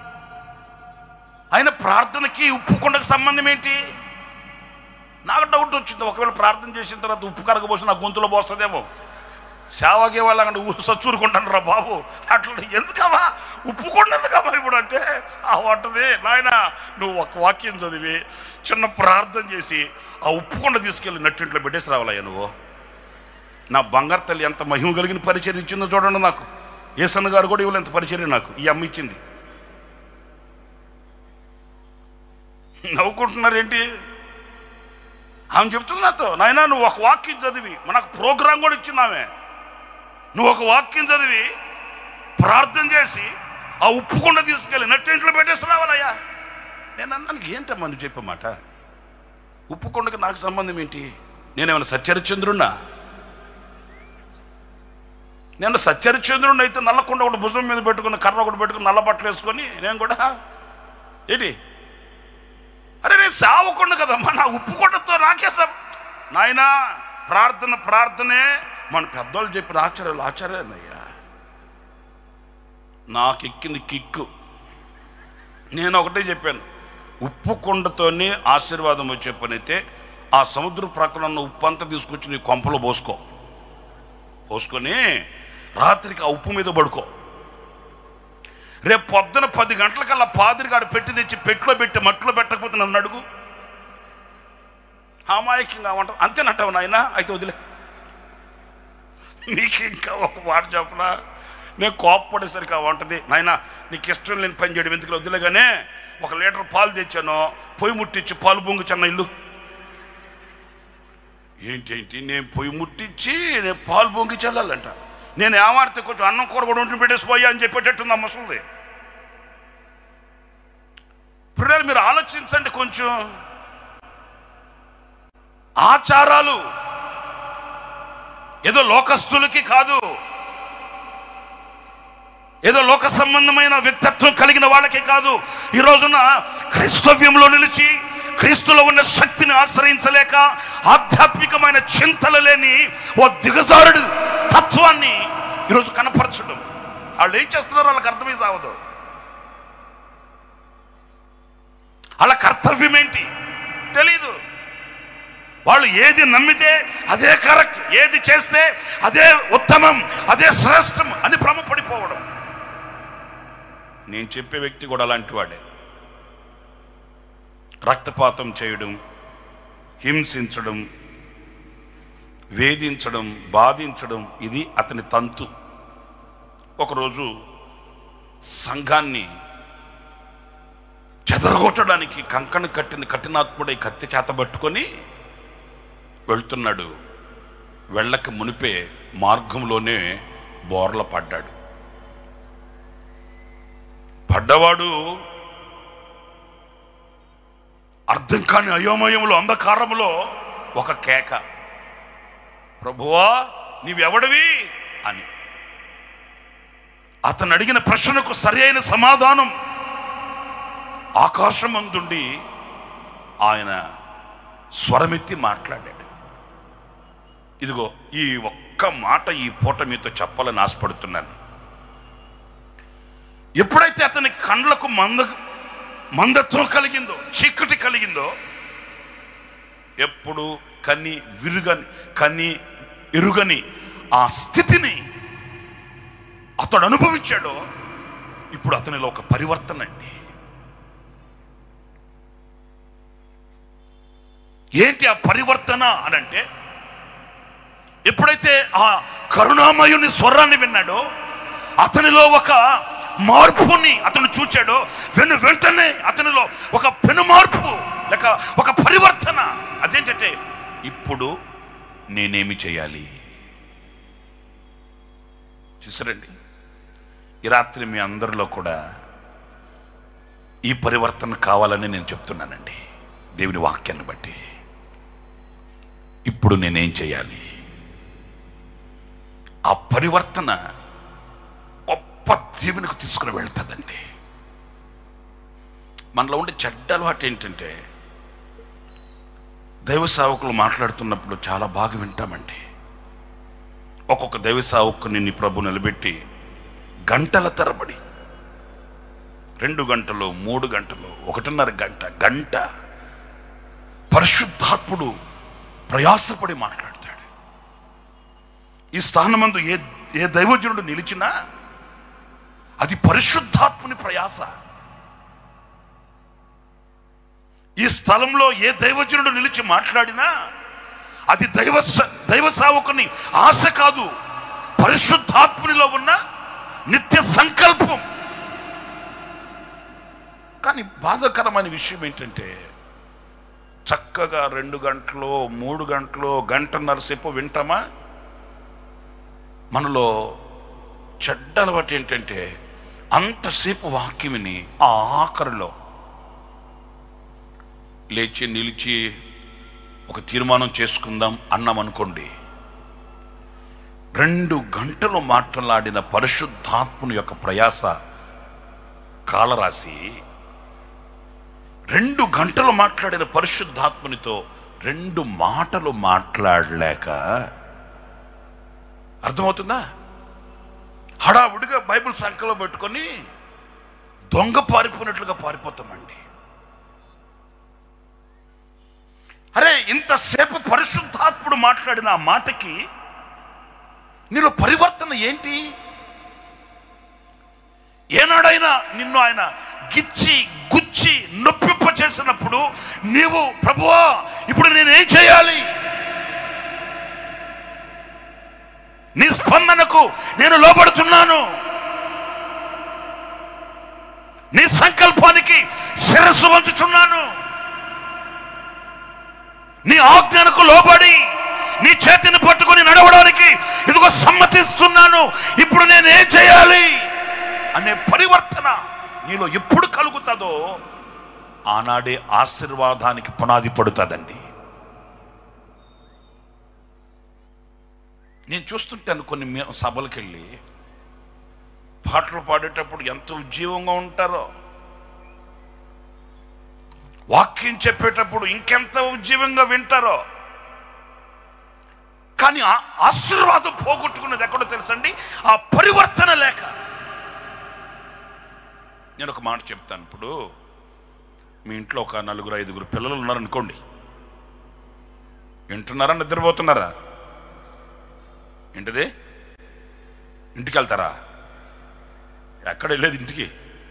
ఆయన ప్రార్థనకి ఉప్పుకుండకు సంబంధం ఏంటి నాకు డౌట్ వచ్చింది ఒకవేళ ప్రార్థన చేసిన తర్వాత ఉప్పు కరగబోసి నా గొంతులో పోస్తుందేమో సేవకి వాళ్ళకంటే ఊరు సచ్చూరుకుంటాను రా బాబు అట్లా ఎందుకమ్మా ఉప్పుకుండా ఎందుకమ్మా ఇప్పుడు అంటే ఆ వంటది నాయన నువ్వు ఒక వాక్యం చదివి చిన్న ప్రార్థన చేసి ఆ ఉప్పుకొండ తీసుకెళ్ళి నట్టింట్లో పెట్టేసి రావాలయ్యా నువ్వు నా బంగారు తల్లి ఎంత మహిమ కలిగిన పరిచయం ఇచ్చిందో చూడండి నాకు ఏసన్న గారు కూడా ఇవ్వలేదు ఎంత పరిచయం నాకు ఈ అమ్మ ఇచ్చింది నవ్వుకుంటున్నారేంటి ఆమె చెప్తుంది నాతో నాయనా నువ్వు ఒక వాక్యం చదివి మనకు ప్రోగ్రాం కూడా ఇచ్చింది ఆమె నువ్వు ఒక వాక్యం చదివి ప్రార్థన చేసి ఆ ఉప్పుకుండా తీసుకెళ్ళి నట్టింట్లో పెట్టేసి రావాలయ్యా నేను అన్నాను ఏంటమ్మా నువ్వు చెప్పే మాట ఉప్పుకొండకి నాకు సంబంధం ఏంటి నేనేమైనా సత్యరిచంద్రున్నా నేను సత్యరిచంద్రుడిని అయితే నల్లకొండ ఒకటి భుజం మీద పెట్టుకుని కర్ర ఒకటి పెట్టుకుని నల్ల బట్టలు వేసుకొని నేను కూడా ఏంటి అరే నేను సావకుండా కదమ్మా నా ఉప్పుకొండతో నాకే సం నాయనా ప్రార్థన ప్రార్థనే మన పెద్దోళ్ళు చెప్పిన ఆచార్యాలు ఆచార్యాలయ్యా నాకు ఎక్కింది కిక్కు నేను ఒకటే చెప్పాను ఉప్పు కొండతోనే ఆశీర్వాదం వచ్చే పని అయితే ఆ సముద్ర ప్రక్కన ఉన్న ఉప్పు అంతా తీసుకొచ్చి నీ కొంపలో పోసుకో పోసుకొని రాత్రికి ఆ ఉప్పు మీద పడుకో రేపు పొద్దున పది గంటలకల్లా పాదిరిగాడు పెట్టి తెచ్చి పెట్టులో పెట్టి మట్టిలో పెట్టకపోతే నన్ను అడుగు అమాయకంగా ఉంటాం అంతేనంటావు నాయన అయితే వదిలే నీకు ఇంకా ఒక మాట చెప్పనా నేను కోప్పడేసరికి ఆ వంటది నాయన నీకు ఇష్టం లేని పని చేయడం ఎందుకు వదిలేగానే ఒక లీటర్ పాలు తెచ్చాను పొయ్యి ముట్టించి పాలు బొంగు చిన్న ఇల్లు ఏంటి ఏంటి నేను పొయ్యి ముట్టించి నేను పాలు బొంగి చల్లాలంట నేను ఏమాడితే కొంచెం అన్నం కూర కూడా ఉంటుని పెట్టేసి పోయా అని చెప్పేటట్టుంది ఆ ముసలిది పిల్లలు మీరు ఆలోచించండి కొంచెం ఆచారాలు ఏదో లోకస్తులకి కాదు ఏదో లోక సంబంధమైన వ్యక్తిత్వం కలిగిన వాళ్ళకే కాదు ఈ రోజున క్రైస్తవ్యంలో నిలిచి క్రీస్తులో ఉన్న శక్తిని ఆశ్రయించలేక ఆధ్యాత్మికమైన చింతలు లేని ఓ దిగజారుడు తత్వాన్ని ఈరోజు కనపరచడం వాళ్ళు ఏం చేస్తున్నారో వాళ్ళకి అర్థమై సావదు వాళ్ళ కర్తవ్యం ఏంటి తెలీదు వాళ్ళు ఏది నమ్మితే అదే కరెక్ట్ ఏది చేస్తే అదే ఉత్తమం అదే శ్రేష్టం అని భ్రమపడిపోవడం నేను చెప్పే వ్యక్తి కూడా అలాంటి వాడే రక్తపాతం చేయడం హింసించడం వేధించడం బాధించడం ఇది అతని తంతు ఒకరోజు సంఘాన్ని చెదరగొట్టడానికి కంకణ కట్టిన కఠినాత్ముడై కత్తి చేత పట్టుకొని వెళ్తున్నాడు వెళ్ళక మునిపే మార్గంలోనే బోర్ల పడ్డాడు పడ్డవాడు అర్థం కాని అయోమయంలో అంధకారంలో ఒక కేక ప్రభువా నీవెవడివి అని అతను అడిగిన ప్రశ్నకు సరి అయిన సమాధానం ఆకాశమందుండి ఆయన స్వరమెత్తి మాట్లాడాడు ఇదిగో ఈ ఒక్క మాట ఈ పూట మీతో చెప్పాలని ఆశపడుతున్నాను ఎప్పుడైతే అతని కండ్లకు మంద మందత్వం కలిగిందో చీకటి కలిగిందో ఎప్పుడు కని విరుగని కని ఎరుగని ఆ స్థితిని అతడు అనుభవించాడో ఇప్పుడు అతనిలో ఒక పరివర్తన అండి ఏంటి ఆ పరివర్తన అని అంటే ఎప్పుడైతే ఆ కరుణామయుని స్వరాన్ని విన్నాడో అతనిలో ఒక మార్పుని అతను చూచాడో వెను వెంటనే అతనిలో ఒక పెను మార్పు లేక ఒక పరివర్తన అదేంటంటే ఇప్పుడు నేనేమి చేయాలి చూసారండి ఈ రాత్రి మీ అందరిలో కూడా ఈ పరివర్తన కావాలని నేను చెప్తున్నానండి దేవుని వాక్యాన్ని బట్టి ఇప్పుడు నేనేం చేయాలి ఆ పరివర్తన గొప్ప దీవెనకు తీసుకుని వెళ్తుందండి మనలో ఉండే చెడ్డ అలవాటు ఏంటంటే దైవ సేవకులు మాట్లాడుతున్నప్పుడు చాలా బాగా వింటామండి ఒక్కొక్క దైవ సేవకుని నీ ప్రభు నిలబెట్టి గంటల తరబడి రెండు గంటలు మూడు గంటలు ఒకటిన్నర గంట గంట పరిశుద్ధాత్ముడు ప్రయాసపడి మాట్లాడతాడు ఈ స్థానమందు ఏ ఏ దైవజనుడు నిలిచినా అది పరిశుద్ధాత్ముని ప్రయాస ఈ స్థలంలో ఏ దైవజనుడు నిలిచి మాట్లాడినా అది దైవ స- దైవ సావకుని ఆశ కాదు పరిశుద్ధాత్మునిలో ఉన్న నిత్య సంకల్పం కానీ బాధాకరమైన విషయం ఏంటంటే చక్కగా రెండు గంటలు మూడు గంటలు గంటన్నర సేపు వింటామా మనలో చెడ్డ అలవాటు ఏంటంటే అంతసేపు వాక్యం విని ఆ ఆఖరిలో లేచి నిలిచి ఒక తీర్మానం చేసుకుందాం అన్నాం అనుకోండి రెండు గంటలు మాట్లాడిన పరిశుద్ధాత్ముని యొక్క ప్రయాస కాలరాసి రెండు గంటలు మాట్లాడిన పరిశుద్ధాత్మునితో రెండు మాటలు మాట్లాడలేక అర్థమవుతుందా హడావుడిగా బైబిల్ సంఖ్యలో పెట్టుకొని దొంగ పారిపోయినట్లుగా పారిపోతామండి అరే ఇంతసేపు పరిశుద్ధాత్ముడు మాట్లాడిన ఆ మాటకి నీలో పరివర్తన ఏంటి ఏనాడైనా నిన్ను ఆయన గిచ్చి గుచ్చి నొప్పింప చేసినప్పుడు నీవు ప్రభువా ఇప్పుడు నేనేం చేయాలి నీ స్పందనకు నేను లోబడుతున్నాను నీ సంకల్పానికి శిరస్సు వంచుచున్నాను నీ ఆజ్ఞలకు లోబడి నీ చేతిని పట్టుకొని నడవడానికి ఇదిగో సమ్మతిస్తున్నాను ఇప్పుడు నేను ఏం చేయాలి అనే పరివర్తన నీలో ఎప్పుడు కలుగుతుందో ఆనాడే ఆశీర్వాదానికి పునాది పడుతుందండి నేను చూస్తుంటాను కొన్ని మీ- సభలకు వెళ్ళి పాటలు పాడేటప్పుడు ఎంత ఉజ్జీవంగా ఉంటారో వాక్యం చెప్పేటప్పుడు ఇంకెంత ఉజ్జీవంగా వింటారో కానీ ఆ ఆశీర్వాదం పోగొట్టుకున్నది ఎక్కడో తెలుసండి ఆ పరివర్తన లేక నేను ఒక మాట చెప్తాను ఇప్పుడు మీ ఇంట్లో ఒక నలుగురు ఐదుగురు పిల్లలు ఉన్నారనుకోండి వింటున్నారా నిద్రపోతున్నారా ఏంటిది ఇంటికి వెళ్తారా ఎక్కడ వెళ్ళేది ఇంటికి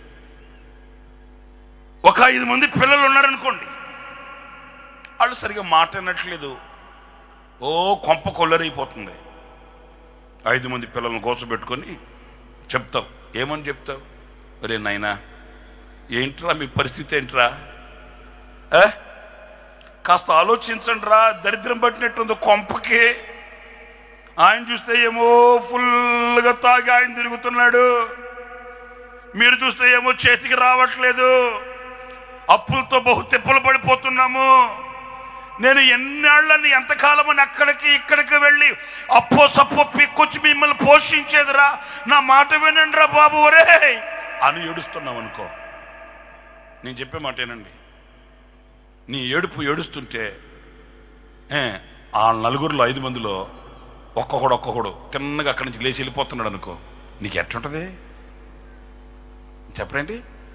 ఒక ఐదు మంది పిల్లలు ఉన్నారనుకోండి వాళ్ళు సరిగా మాట వినట్లేదు ఓ కొంప కొల్లరైపోతుంది ఐదు మంది పిల్లలను కూర్చోబెట్టుకొని చెప్తావు ఏమని చెప్తావు ఒరే నాయనా ఏంట్రా మీ పరిస్థితి ఏంట్రా ఏ? కాస్త ఆలోచించండి రా దరిద్రం పట్టినట్టుంది కొంపకి ఆయన చూస్తే ఏమో ఫుల్గా తాగి ఆయన తిరుగుతున్నాడు మీరు చూస్తే ఏమో చేతికి రావట్లేదు అప్పులతో బహు తిప్పలు పడిపోతున్నాము నేను ఎన్నాళ్ళని ఎంతకాలమని అక్కడికి ఇక్కడికి వెళ్ళి అప్పో సప్పో పిక్కొచ్చి మిమ్మల్ని పోషించేదిరా నా మాట వినండి రా బాబు ఒరే అని ఏడుస్తున్నావు అనుకో నేను చెప్పే మాట ఏనండి నీ ఏడుపు ఏడుస్తుంటే ఏ, ఆ నలుగురిలో ఐదు మందిలో ఒక్కొక్కడు ఒక్కొక్కడు తిన్నగా అక్కడి నుంచి లేచి వెళ్ళిపోతున్నాడు అనుకో నీకు ఎట్లుంటది చెప్పరేంటి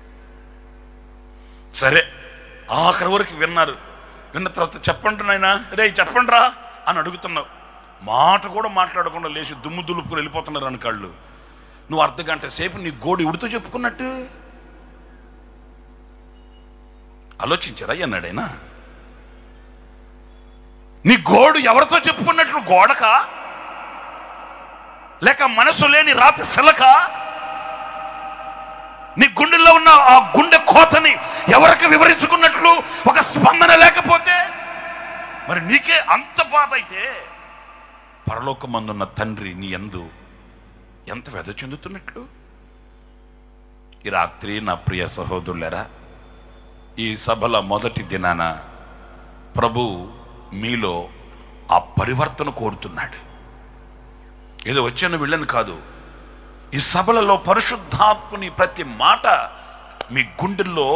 సరే ఆఖరి వరకు విన్నారు విన్న తర్వాత చెప్పండి నాయనా రే చెప్పండి రా అని అడుగుతున్నావు మాట కూడా మాట్లాడకుండా లేచి దుమ్ము దులుపుకుని వెళ్ళిపోతున్నారు అని కాళ్ళు నువ్వు అర్ధ గంట సేపు నీ గోడు ఇవిడితో చెప్పుకున్నట్టు ఆలోచించారా అన్నాడైనా నీ గోడు ఎవరితో చెప్పుకున్నట్లు గోడక లేక మనసు లేని రాతి శిలక నీ గుండెల్లో ఉన్న ఆ గుండె కోతని ఎవరికి వివరించుకున్నట్లు ఒక స్పందన లేకపోతే మరి నీకే అంత బాధ అయితే పరలోకమందున్న తండ్రి నీ ఎందు ఎంత వ్యధ చెందుతున్నట్లు ఈ రాత్రి నా ప్రియ సహోదరులరా ఈ సభల మొదటి దినాన ప్రభు మీలో ఆ పరివర్తన కోరుతున్నాడు ఏదో వచ్చాను వెళ్ళను కాదు ఈ సభలలో పరిశుద్ధాత్ముని ప్రతి మాట మీ గుండెల్లో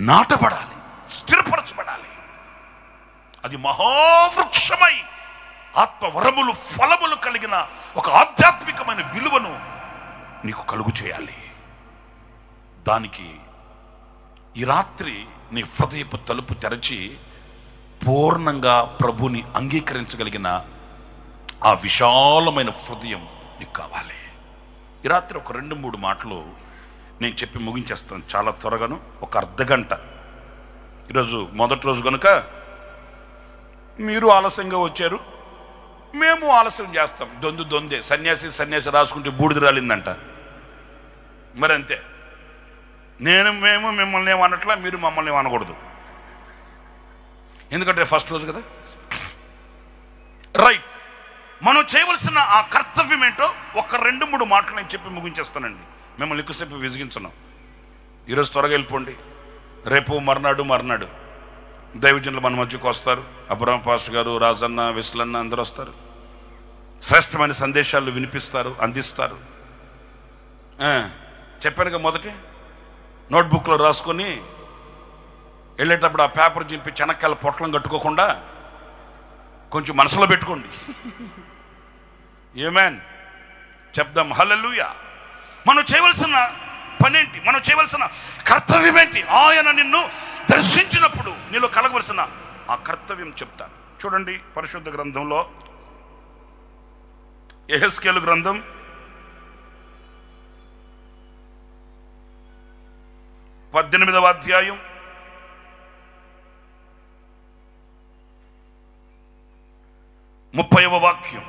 నాటబడాలి స్థిరపరచబడాలి అది మహావృక్షమై ఆత్మ వరములు ఫలములు కలిగిన ఒక ఆధ్యాత్మికమైన విలువను నీకు కలుగు చేయాలి దానికి ఈ రాత్రి నీ హృదయపు తలుపు తెరచి పూర్ణంగా ప్రభుని అంగీకరించగలిగిన ఆ విశాలమైన హృదయం నీకు కావాలి ఈ రాత్రి ఒక రెండు మూడు మాటలు నేను చెప్పి ముగించేస్తాను చాలా త్వరగాను ఒక అర్ధ గంట ఈరోజు మొదటి రోజు కనుక మీరు ఆలస్యంగా వచ్చారు మేము ఆలస్యం చేస్తాం దొందు దొందే సన్యాసి సన్యాసి రాసుకుంటే బూడిద రాలిందంట మరి అంతే నేను మేము మిమ్మల్ని ఏమనట్లా మీరు మమ్మల్ని ఏమనకూడదు ఎందుకంటే ఫస్ట్ రోజు కదా రైట్ మనం చేయవలసిన ఆ కర్తవ్యం ఏంటో ఒక రెండు మూడు మాటలు నేను చెప్పి ముగించేస్తానండి మిమ్మల్ని ఎక్కువసేపు విసిగించున్నాం ఈరోజు త్వరగా వెళ్ళిపోండి రేపు మర్నాడు మర్నాడు దైవజనులు మన మధ్యకు వస్తారు అబ్రహం పాస్టర్ గారు రాజన్న విశ్లన్న అందరూ వస్తారు శ్రేష్టమైన సందేశాలు వినిపిస్తారు అందిస్తారు ఆ, చెప్పానుగా మొదటి నోట్బుక్లో రాసుకొని వెళ్ళేటప్పుడు ఆ పేపర్ చింపి చెనక్కాయల పొట్లం కట్టుకోకుండా కొంచెం మనసులో పెట్టుకోండి ఏమేన్ చెప్దాం హల్లెలూయా మనం చేయవలసిన పనేంటి మనం చేయవలసిన కర్తవ్యం ఏంటి ఆయన నిన్ను దర్శించినప్పుడు నీలో కలగవలసిన ఆ కర్తవ్యం చెప్తాను చూడండి పరిశుద్ధ గ్రంథంలో ఎహెస్కేలు గ్రంథం పద్దెనిమిదవ అధ్యాయం ముప్పైవ వాక్యం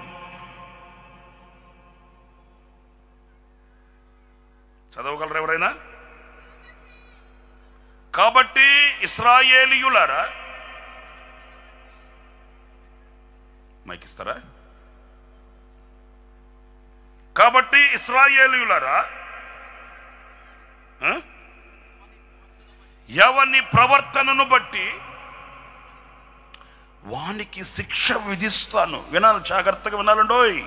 చదవగలరు ఎవరైనా కాబట్టి ఇస్రాయేలీయులారా మైక్ ఇస్తారా కాబట్టి ఇస్రాయేలీయులారా ఆ? ఎవని ప్రవర్తనను బట్టి వానికి శిక్ష విధిస్తాను వినాలి జాగ్రత్తగా వినాలండోయ్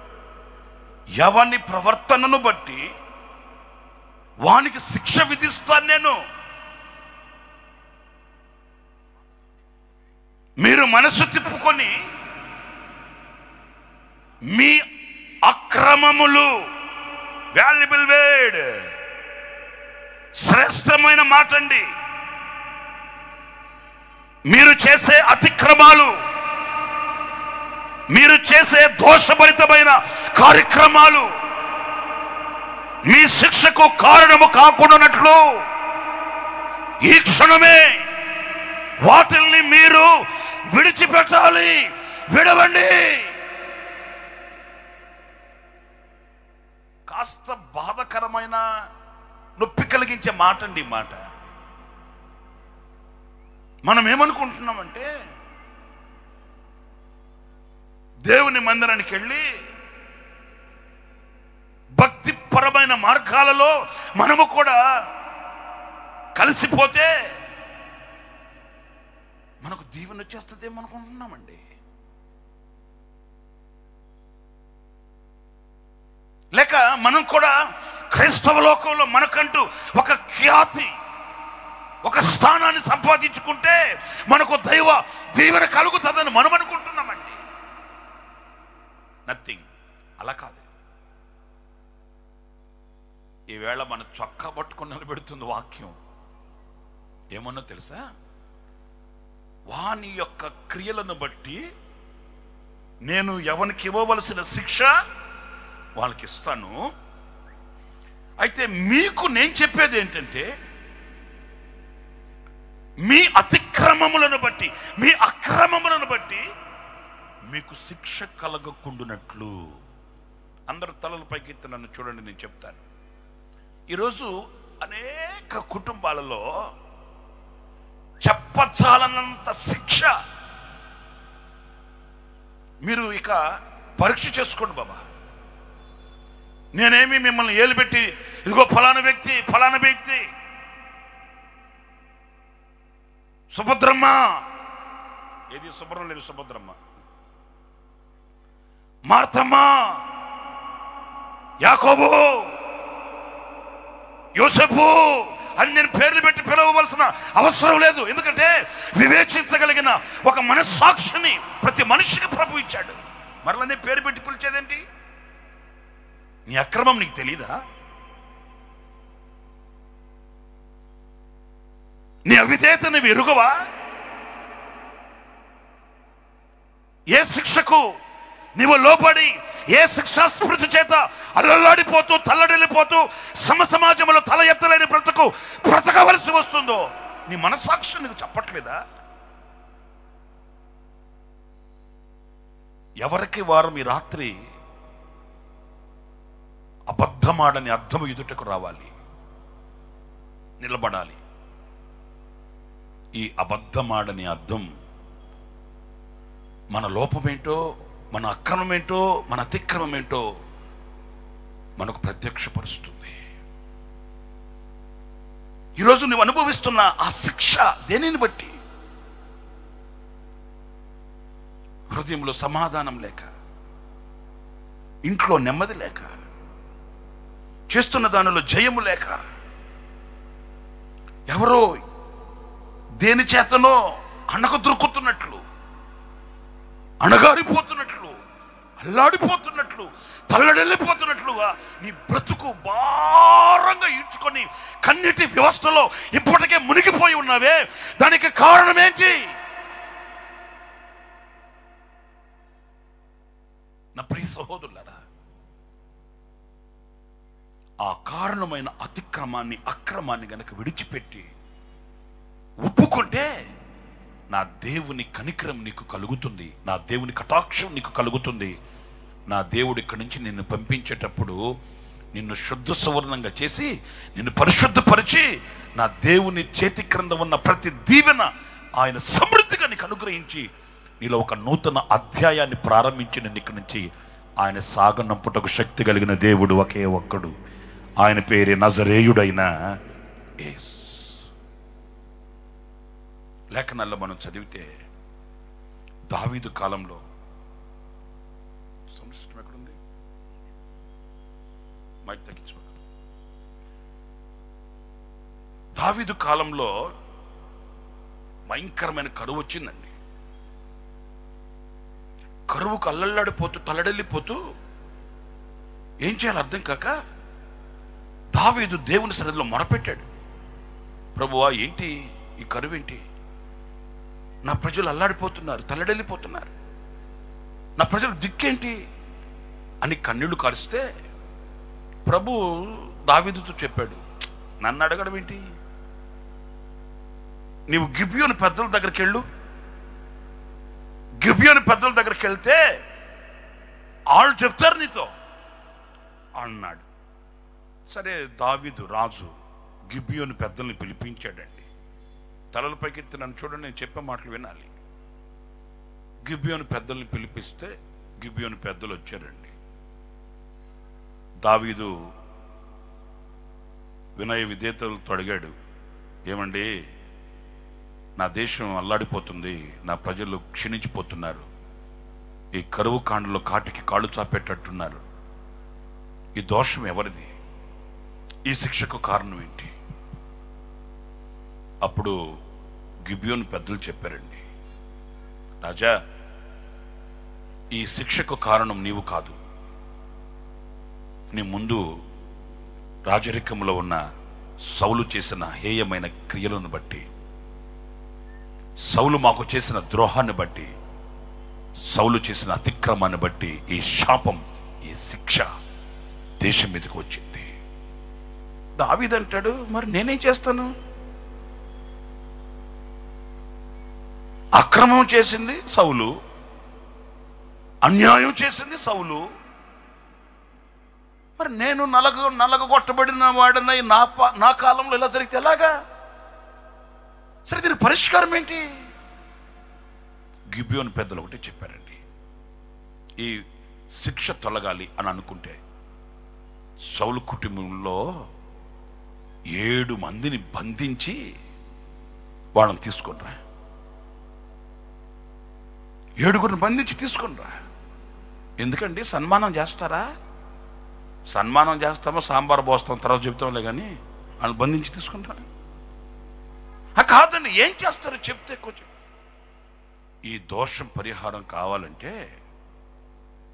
ఎవని ప్రవర్తనను బట్టి వానికి శిక్ష విధిస్తాను నేను మీరు మనసు తిప్పుకొని మీ అక్రమములు వాల్యుబుల్ వేడ్ శ్రేష్టమైన మాట అండి మీరు చేసే అతిక్రమాలు మీరు చేసే దోషభరితమైన కార్యక్రమాలు మీ శిక్షకు కారణము కాకుండానట్లు ఈ క్షణమే వాటిల్ని మీరు విడిచిపెట్టాలి విడవండి కాస్త బాధకరమైన నొప్పి కలిగించే మాట అండి ఈ మాట మనం ఏమనుకుంటున్నామంటే దేవుని మందిరానికి వెళ్ళి భక్తిపరమైన మార్గాలలో మనము కూడా కలిసిపోతే మనకు దీవెన వచ్చేస్తుందేమో అనుకుంటున్నామండి లేక మనం కూడా క్రైస్తవ లోకంలో మనకంటూ ఒక ఖ్యాతి ఒక స్థానాన్ని సంపాదించుకుంటే మనకు దైవ దీవెన కలుగుతుందని మనం అనుకుంటున్నామండి నథింగ్ అలా కాదు ఈవేళ మన చొక్కా పట్టుకుని నిలబెడుతుంది వాక్యం ఏమన్నా తెలుసా వాని యొక్క క్రియలను బట్టి నేను ఎవరికి ఇవ్వవలసిన శిక్ష వాళ్ళకి ఇస్తాను అయితే మీకు నేను చెప్పేది ఏంటంటే మీ అతిక్రమములను బట్టి మీ అక్రమములను బట్టి మీకు శిక్ష కలగకుండునట్లు అందరు తలల పైకెత్తి నన్ను చూడండి నేను చెప్తాను ఈరోజు అనేక కుటుంబాలలో చెప్పచాలనంత శిక్ష మీరు ఇక పరీక్ష చేసుకోండి బాబా నేనేమి మిమ్మల్ని ఏలు పెట్టి ఇదిగో ఫలానా వ్యక్తి ఫలానా వ్యక్తి సుభద్రమ్మ ఏది సుభద్రం లేదు సుభద్రమ్మ మార్తమ్మ యాకోబు యోసెఫు అని నేను పేర్లు పెట్టి పిలవవలసిన అవసరం లేదు ఎందుకంటే వివేచించగలిగిన ఒక మనస్సాక్షిని ప్రతి మనిషికి ప్రభు ఇచ్చాడు మరలా నీ పేరు పెట్టి పిలిచేదేంటి నీ అక్రమం నీకు తెలీదా నీ అవిధేయత నువ్వు ఎరుగవా ఏ శిక్షకు నీవు లోపడి ఏ శిక్షాస్మృతి చేత అల్లలాడిపోతూ తల్లడిల్లిపోతూ సమ సమాజంలో తల ఎత్తలేని బ్రతుకు బ్రతకవలసి వస్తుందో నీ మనస్సాక్షి నీకు చెప్పట్లేదా ఎవరికి వారు ఈ రాత్రి అబద్ధమాడని అర్థము ఎదుటకు రావాలి నిలబడాలి ఈ అబద్ధమాడని అర్థం మన లోపమేంటో మన అక్రమమేంటో మన అతిక్రమమేంటో మనకు ప్రత్యక్షపరుస్తుంది ఈరోజు నువ్వు అనుభవిస్తున్న ఆ శిక్ష దేనిని బట్టి హృదయంలో సమాధానం లేక ఇంట్లో నెమ్మది లేక చేస్తున్న దానిలో జయము లేక ఎవరో దేని చేతనో అణకు దొరుకుతున్నట్లు అణగారిపోతున్నట్లు అల్లాడిపోతున్నట్లు తల్లడెళ్ళిపోతున్నట్లుగా నీ బ్రతుకు భారంగా ఈడ్చుకొని కన్నిటి వ్యవస్థలో ఇప్పటికే మునిగిపోయి ఉన్నావే దానికి కారణం ఏంటి నా ప్రియ సహోదరులారా ఆ కారణమైన అతిక్రమాన్ని అక్రమాన్ని గనక విడిచిపెట్టి ఒప్పుకుంటే నా దేవుని కనికరం నీకు కలుగుతుంది నా దేవుని కటాక్షం నీకు కలుగుతుంది నా దేవుడు ఇక్కడి నుంచి నిన్ను పంపించేటప్పుడు నిన్ను శుద్ధ సువర్ణంగా చేసి నిన్ను పరిశుద్ధపరిచి నా దేవుని చేతి క్రింద ఉన్న ప్రతి దీవెన ఆయన సమృద్ధిగా నీకు అనుగ్రహించి నీలో ఒక నూతన అధ్యాయాన్ని ప్రారంభించి నిన్ను ఇక్కడి నుంచి ఆయన సాగనంపుటకు శక్తి కలిగిన దేవుడు ఒకే ఒక్కడు ఆయన పేరే నజరేయుడైన యేసు లేఖనాల్లో మనం చదివితే దావీదు కాలంలో సంశిష్టం ఎక్కడుంది మైక్ తగ్గించుకో దావీదు కాలంలో భయంకరమైన కరువు వచ్చిందండి కరువుకు అల్లల్లాడిపోతూ తలడెళ్ళిపోతూ ఏం చేయాలి అర్థం కాక దావీదు దేవుని సన్నిధిలో మొరపెట్టాడు ప్రభువా ఏంటి ఈ కరువు ఏంటి నా ప్రజలు అల్లాడిపోతున్నారు తల్లడెళ్ళిపోతున్నారు నా ప్రజలు దిక్కేంటి అని కన్నీళ్లు కారిస్తే ప్రభు దావీదుతో చెప్పాడు నన్ను అడగడం ఏంటి నీవు గిబియోని పెద్దల దగ్గరికి వెళ్ళు గిబియోని పెద్దల దగ్గరికి వెళ్తే వాళ్ళు చెప్తారు నీతో అన్నాడు సరే దావీదు రాజు గిబియోని పెద్దల్ని పిలిపించాడండి తలల పైకెత్తి నన్ను చూడండి నేను చెప్పే మాటలు వినాలి గిబియోని పెద్దల్ని పిలిపిస్తే గిబియోని పెద్దలు వచ్చారండి దావీదు వినయ విధేతలతో అడిగాడు ఏమండి నా దేశం అల్లాడిపోతుంది నా ప్రజలు క్షీణించిపోతున్నారు ఈ కరువు కాండలో కాటికి కాళ్ళు చాపేటట్టున్నారు ఈ దోషం ఎవరిది ఈ శిక్షకు కారణం ఏంటి అప్పుడు గిబియోన్ పెద్దలు చెప్పారండి రాజా ఈ శిక్షకు కారణం నీవు కాదు నీ ముందు రాజరికంలో ఉన్న సౌలు చేసిన హేయమైన క్రియలను బట్టి సౌలు మాకు చేసిన ద్రోహాన్ని బట్టి సౌలు చేసిన అతిక్రమాన్ని బట్టి ఈ శాపం ఈ శిక్ష దేశం మీదకి వచ్చింది దావీదంటాడు మరి నేనేం చేస్తాను అక్రమం చేసింది సౌలు అన్యాయం చేసింది సౌలు మరి నేను నలగ నలగొట్టబడిన వాడిన నా పా- నా కాలంలో ఇలా జరిగితే ఎలాగా సరే దీని పరిష్కారం ఏంటి గిబియోని పెద్దలు ఒకటి చెప్పారండి ఈ శిక్ష తొలగాలి అని అనుకుంటే సౌలు కుటుంబంలో ఏడు మందిని బంధించి వాళ్ళని తీసుకొనిరా ఏడుగురిని బంధించి తీసుకొనిరా ఎందుకండి సన్మానం చేస్తారా సన్మానం చేస్తామో సాంబార్ పోస్తాం తర్వాత చెప్తాంలే కానీ వాళ్ళు బంధించి తీసుకుంటా ఆ, కాదండి ఏం చేస్తారో చెప్తే కొంచెం ఈ దోషం పరిహారం కావాలంటే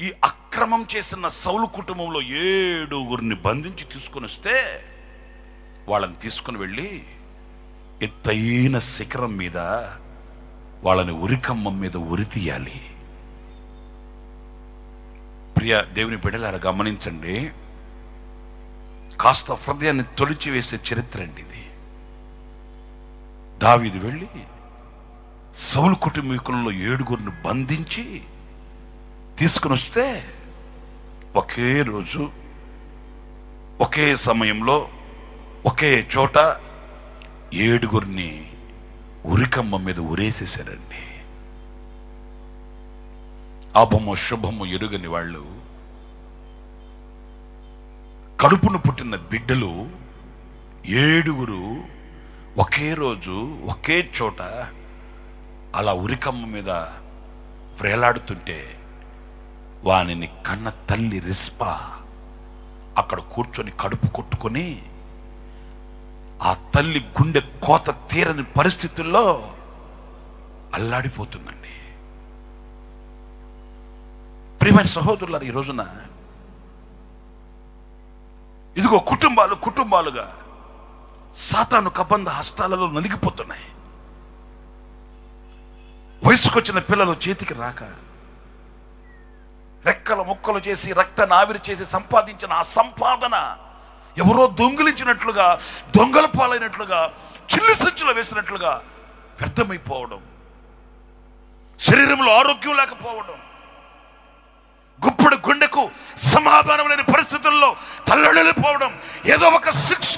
ఈ అక్రమం చేసిన సౌలు కుటుంబంలో ఏడుగురిని బంధించి తీసుకొని వస్తే వాళ్ళని తీసుకుని వెళ్ళి ఎత్తైన శిఖరం మీద వాళ్ళని ఉరికమ్మం మీద ఉరి తీయాలి ప్రియ దేవుని బిడ్డలారా గమనించండి కాస్త హృదయాన్ని తొలిచి వేసే చరిత్ర అండి ఇది దావీదు వెళ్ళి సౌలు కుటుంబీకులలో ఏడుగురిని బంధించి తీసుకుని వస్తే ఒకే రోజు ఒకే సమయంలో ఒకే చోట ఏడుగురిని ఉరికమ్మ మీద ఉరేసేశారండి అభము శుభము ఎరుగని వాళ్ళు కడుపును పుట్టిన బిడ్డలు ఏడుగురు ఒకే రోజు ఒకే చోట అలా ఉరికమ్మ మీద వ్రేలాడుతుంటే వానిని కన్న తల్లి రిస్పా అక్కడ కూర్చొని కడుపు కొట్టుకొని ఆ తల్లి గుండె కోత తీరని పరిస్థితుల్లో అల్లాడిపోతుందండి ప్రియమైన సహోదరులారు ఈ రోజున ఇదిగో కుటుంబాలు కుటుంబాలుగా సాతాను కబంధ హస్తాలలో నలిగిపోతున్నాయి వయసుకొచ్చిన పిల్లలు చేతికి రాక రెక్కల ముక్కలు చేసి రక్తాన్ని ఆవిరి చేసి సంపాదించిన ఆ సంపాదన ఎవరో దొంగిలించినట్లుగా దొంగల పాలైనట్లుగా చిల్లి సంచులో వేసినట్లుగా వ్యర్థమైపోవడం శరీరంలో ఆరోగ్యం లేకపోవడం గుప్పుడు గుండెకు సమాధానం లేని పరిస్థితుల్లో తల్లడిల్లిపోవడం ఏదో ఒక శిక్ష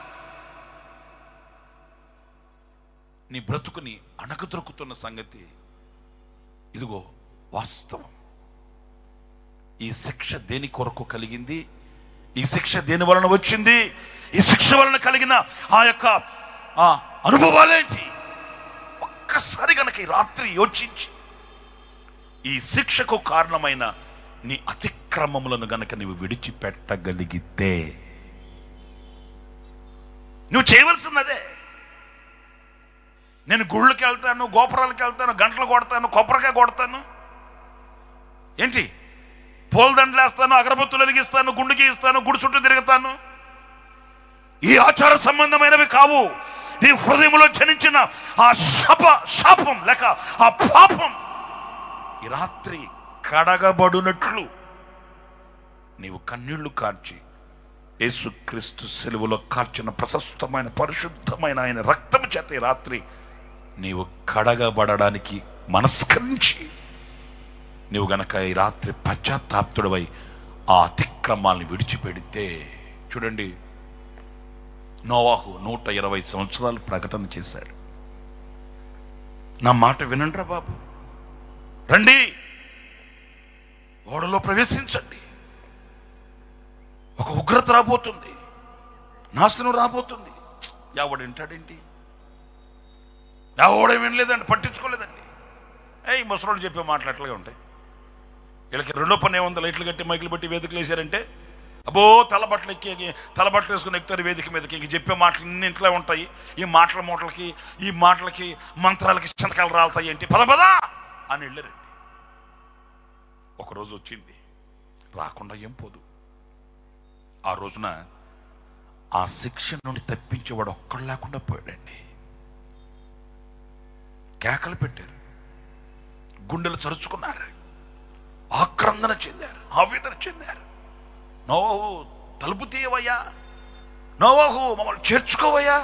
నీ బ్రతుకుని అణగదొరుకుతున్న సంగతి ఇదిగో వాస్తవం ఈ శిక్ష దేని కొరకు కలిగింది ఈ శిక్ష దేని వలన వచ్చింది ఈ శిక్ష వలన కలిగిన ఆ యొక్క ఆ అనుభవాలేంటి ఒక్కసారి గనక ఈ రాత్రి యోచించి ఈ శిక్షకు కారణమైన నీ అతిక్రమములను గనక నీవు విడిచిపెట్టగలిగితే నువ్వు చేయవలసినదే నేను గుళ్ళకి వెళ్తాను గోపురాలకు వెళ్తాను గంటలు కొడతాను కొబ్బరికాయ కొడతాను ఏంటి పూలదండలు వేస్తాను అగరబత్తులు వెలిగిస్తాను గుండుకి ఇస్తాను గుడి చుట్టూ తిరుగుతాను ఈ ఆచార సంబంధమైనవి కావు నీ హృదయంలో జనించిన ఆ శాప శాపం లేక ఆ పాపం ఈ రాత్రి కడగబడునట్లు నీవు కన్నీళ్లు కార్చి యేసుక్రీస్తు సెలువులో కార్చిన ప్రశస్తమైన పరిశుద్ధమైన ఆయన రక్తము చేత ఈ రాత్రి నీవు కడగబడడానికి మనస్కరించి నీవు గనక ఈ రాత్రి పశ్చాత్తాప్తుడవై ఆ అతిక్రమాల్ని విడిచిపెడితే చూడండి నోవాహు నూట ఇరవై సంవత్సరాలు ప్రకటన చేశాడు నా మాట వినండిరా బాబు రండి ఓడలో ప్రవేశించండి ఒక ఉగ్రత రాబోతుంది నాశనం రాబోతుంది ఎవడు వింటాడేంటి ఎవడే వినలేదండి పట్టించుకోలేదండి ఏ ఈ ముసలోళ్ళు చెప్పే మాటలు అట్లాగే ఉంటాయి వీళ్ళకి రెండో పని ఏముంది లైట్లు కట్టి మైకులు బట్టి వేదికలు వేసారంటే అబ్బో తలబట్టలు ఎక్కి తలబట్టలు వేసుకుని ఎక్కుతారు వేదిక మీదకి ఇంక చెప్పే మాటలు అన్ని ఇంట్లో ఉంటాయి ఈ మాటల మూటలకి ఈ మాటలకి మంత్రాలకి సంతకాలు రాలుతాయి ఏంటి పద పద అని వెళ్ళారండి ఒకరోజు వచ్చింది రాకుండా ఏం పోదు ఆ రోజున ఆ శిక్ష నుండి తప్పించేవాడు ఒక్కడు లేకుండా పోయాడండి కేకలు పెట్టారు గుండెలు చరుచుకున్నారు ఆక్రందన చెందారు ఆవేదన చెందారు నోవాహు తలుపు తీయవయ్యా నోవాహు మమ్మల్ని చేర్చుకోవయ్యా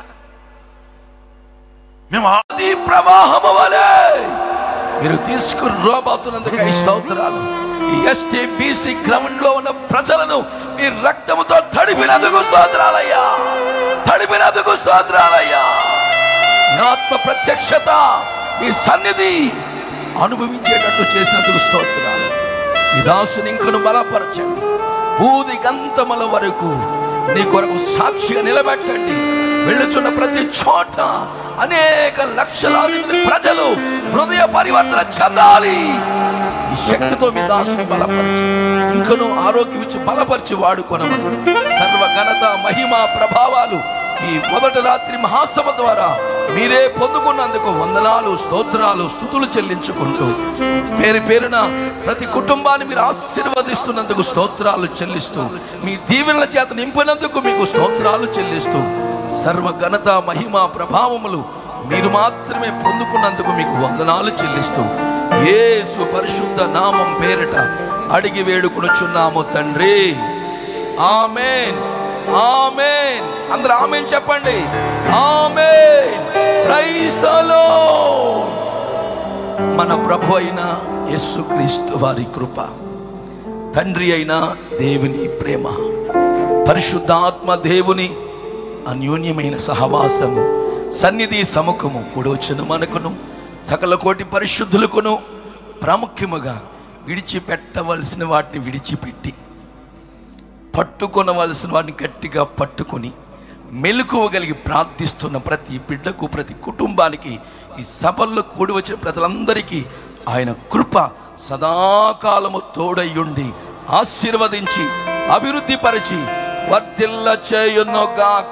మేము ఆ- నదీ ప్రవాహము వలె మీరు తీసుకుని రోబోతున్నందుకు స్తోత్రాలు ఈ ఎస్టీ బీసీ గ్రౌండ్ లో ఉన్న ప్రజలను మీ రక్తముతో తడిపినందుకు స్తోత్రాలయ్యా తడిపినందుకు స్తోత్రాలయ్యా మీ ఆత్మ ప్రత్యక్షత మీ సన్నిధి అనుభవించేటట్టు చేసినందుకు స్తోత్రాలు మీ దాసుని ఇంకను బలపరచండి భూది గంతముల వరకు నీ కొరకు సాక్షిగా నిలబెట్టండి వెళ్ళుచున్న ప్రతి చోట అనేక లక్షలాది మంది ప్రజలు హృదయ పరివర్తన చెందాలి ఈ శక్తితో మీ దాసుని బలపరిచి ఇంకను ఆరోగ్యం ఇచ్చి బలపరిచి వాడుకొనమని సర్వ ఘనత మహిమ ప్రభావాలు ఈ మొదటి రాత్రి మహాసభ ద్వారా మీరే పొందుకున్నందుకు వందనాలు స్తోత్రాలు స్థుతులు చెల్లించుకుంటూ పేరు పేరున ప్రతి కుటుంబాన్ని మీరు ఆశీర్వదిస్తున్నందుకు స్తోత్రాలు చెల్లిస్తూ మీ దీవెనల చేత నింపినందుకు మీకు స్తోత్రాలు చెల్లిస్తూ సర్వ ఘనత మహిమ ప్రభావములు మీరు మాత్రమే పొందుకున్నందుకు మీకు వందనాలు చెల్లిస్తూ యేసు పరిశుద్ధ నామం పేరిట అడిగి వేడుకొనుచున్నాము తండ్రి ఆమెన్ ఆమెన్ అందరూ ఆమెన్ చెప్పండి ఆమెన్ ప్రైజ్ ద లార్డ్. మన ప్రభు అయిన యేసుక్రీస్తు వారి కృప తండ్రి అయిన దేవుని ప్రేమ పరిశుద్ధాత్మ దేవుని అన్యోన్యమైన సహవాసము సన్నిధి సముఖము కూడవచ్చును మనకును సకల కోటి పరిశుద్ధులకును ప్రాముఖ్యముగా విడిచిపెట్టవలసిన వాటిని విడిచిపెట్టి పట్టుకొనవలసిన వాటిని గట్టిగా పట్టుకొని మెలకువగలిగి ప్రార్థిస్తున్న ప్రతి బిడ్డకు ప్రతి కుటుంబానికి ఈ సభల్లో కూడి వచ్చిన ప్రజలందరికీ ఆయన కృప సదాకాలము తోడయ్యుండి ఆశీర్వదించి అభివృద్ధి పరిచి వర్ధిల్ల చేయునుగాక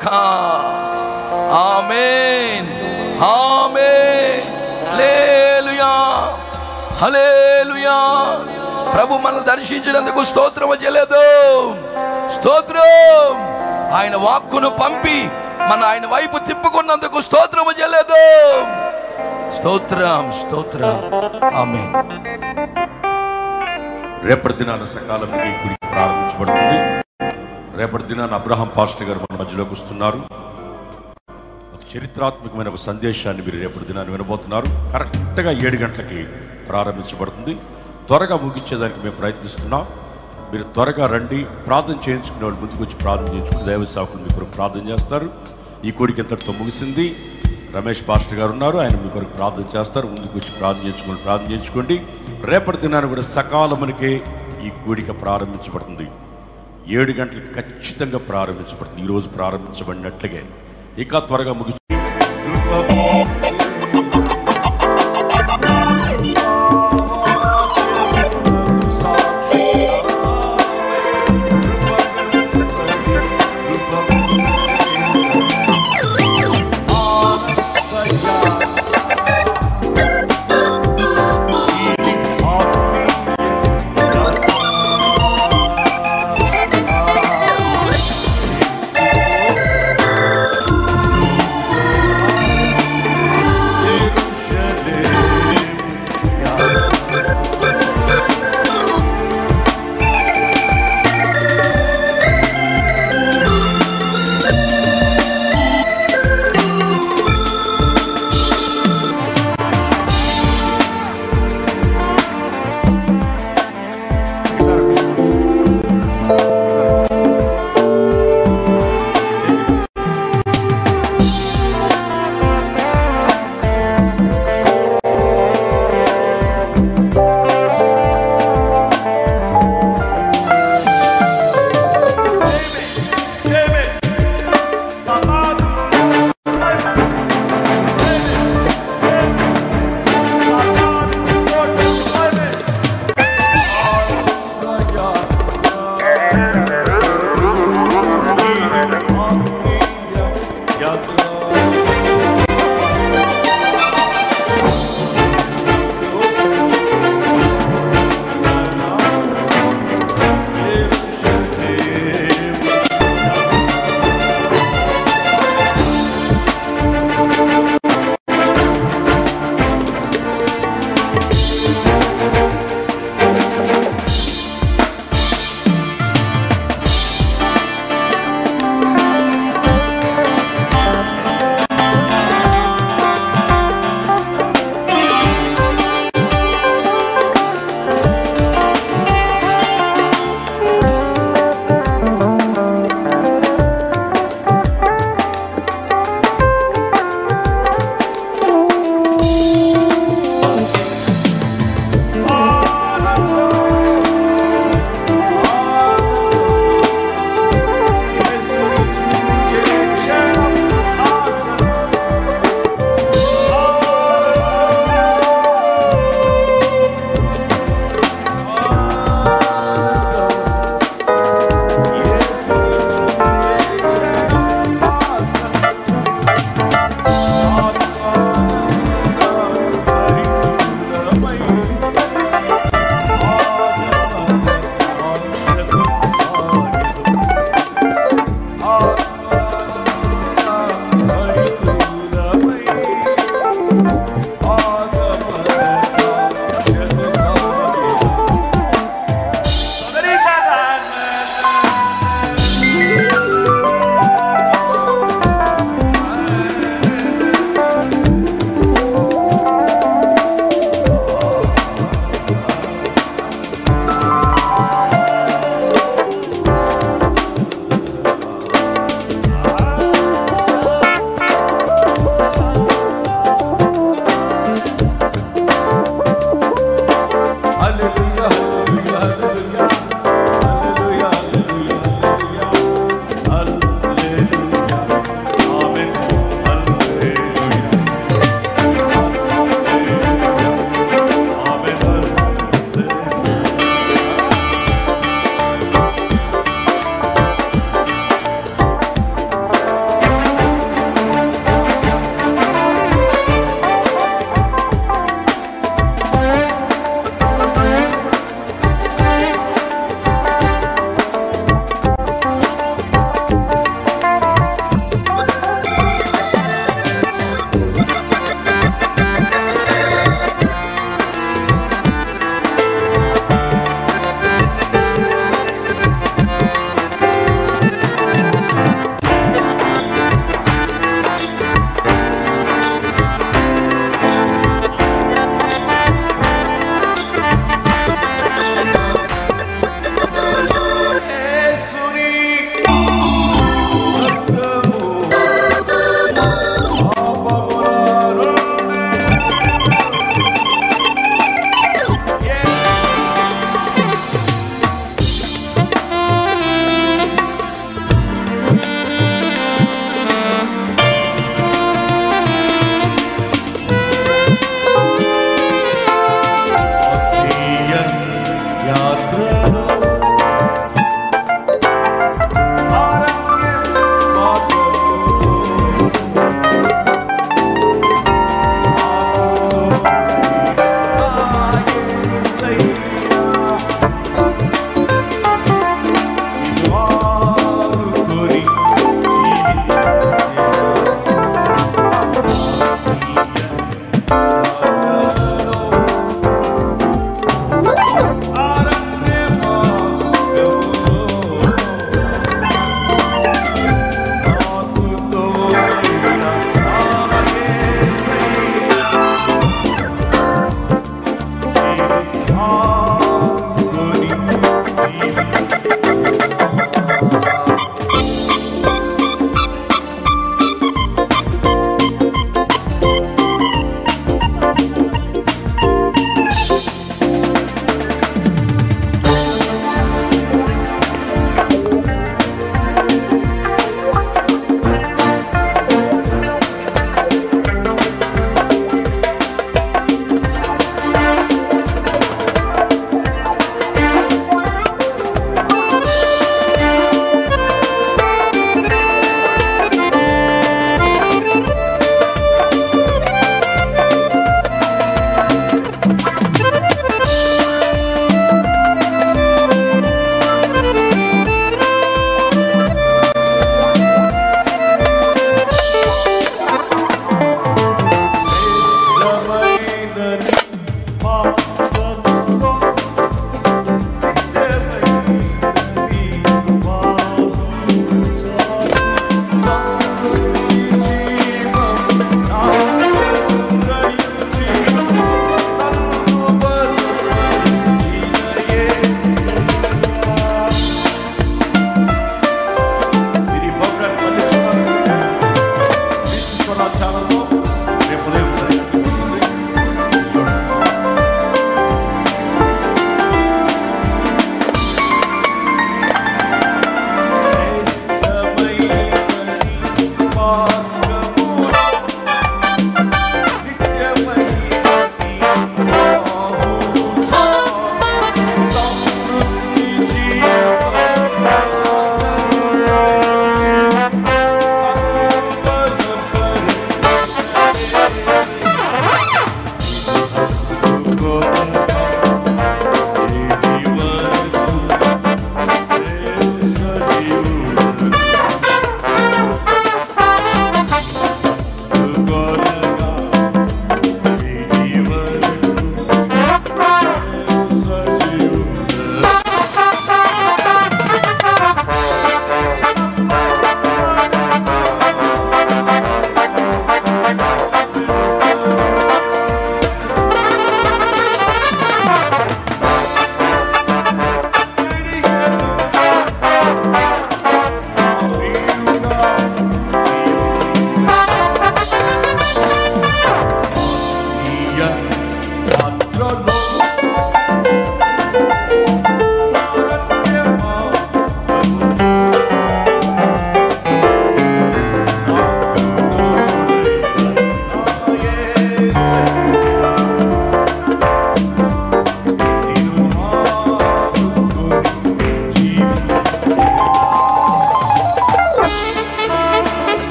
ఆమేన్ ఆమేన్ హల్లెలూయా హల్లెలూయా ప్రభు మనల్ని దర్శించినందుకు స్తోత్రం చేయలేదు స్తోత్రం ఆయన వాక్కును పంపి మన ఆయన వైపు తిప్పుకున్నందుకు స్తోత్రము చేయలేదు స్తోత్రం స్తోత్రం ఆమేన్ రేపటి దినాన సకాలంకి ఈ గుడి ప్రారంభించబడుతుంది రేపటి దినాన అబ్రహాం పాస్టర్ గారు మన మధ్యలోకి వస్తున్నారు ఒక చరిత్రాత్మకమైన ఒక సందేశాన్ని మీరు రేపటి దినాన్ని వినబోతున్నారు కరెక్ట్గా ఏడు గంటలకి ప్రారంభించబడుతుంది త్వరగా ముగించేదానికి మేము ప్రయత్నిస్తున్నాం మీరు త్వరగా రండి ప్రార్థన చేయించుకునే వాళ్ళు ముందుకు వచ్చి ప్రార్థన చేయించుకుని దైవ సాకులు మీ కొరకు ప్రార్థన చేస్తారు ఈ కోడికి ఇంతటితో ముగిసింది రమేష్ పాస్టర్ గారు ఉన్నారు ఆయన మీ కొరకు ప్రార్థన చేస్తారు ముందుకు వచ్చి ప్రార్థన చేయించుకోండి ప్రార్థన చేయించుకోండి రేపటి దినాన్ని కూడా సకాలమునికే ఈ కూడిక ప్రారంభించబడుతుంది ఏడు గంటలకు ఖచ్చితంగా ప్రారంభించబడుతుంది ఈరోజు ప్రారంభించబడినట్లుగే ఇంకా త్వరగా ముగి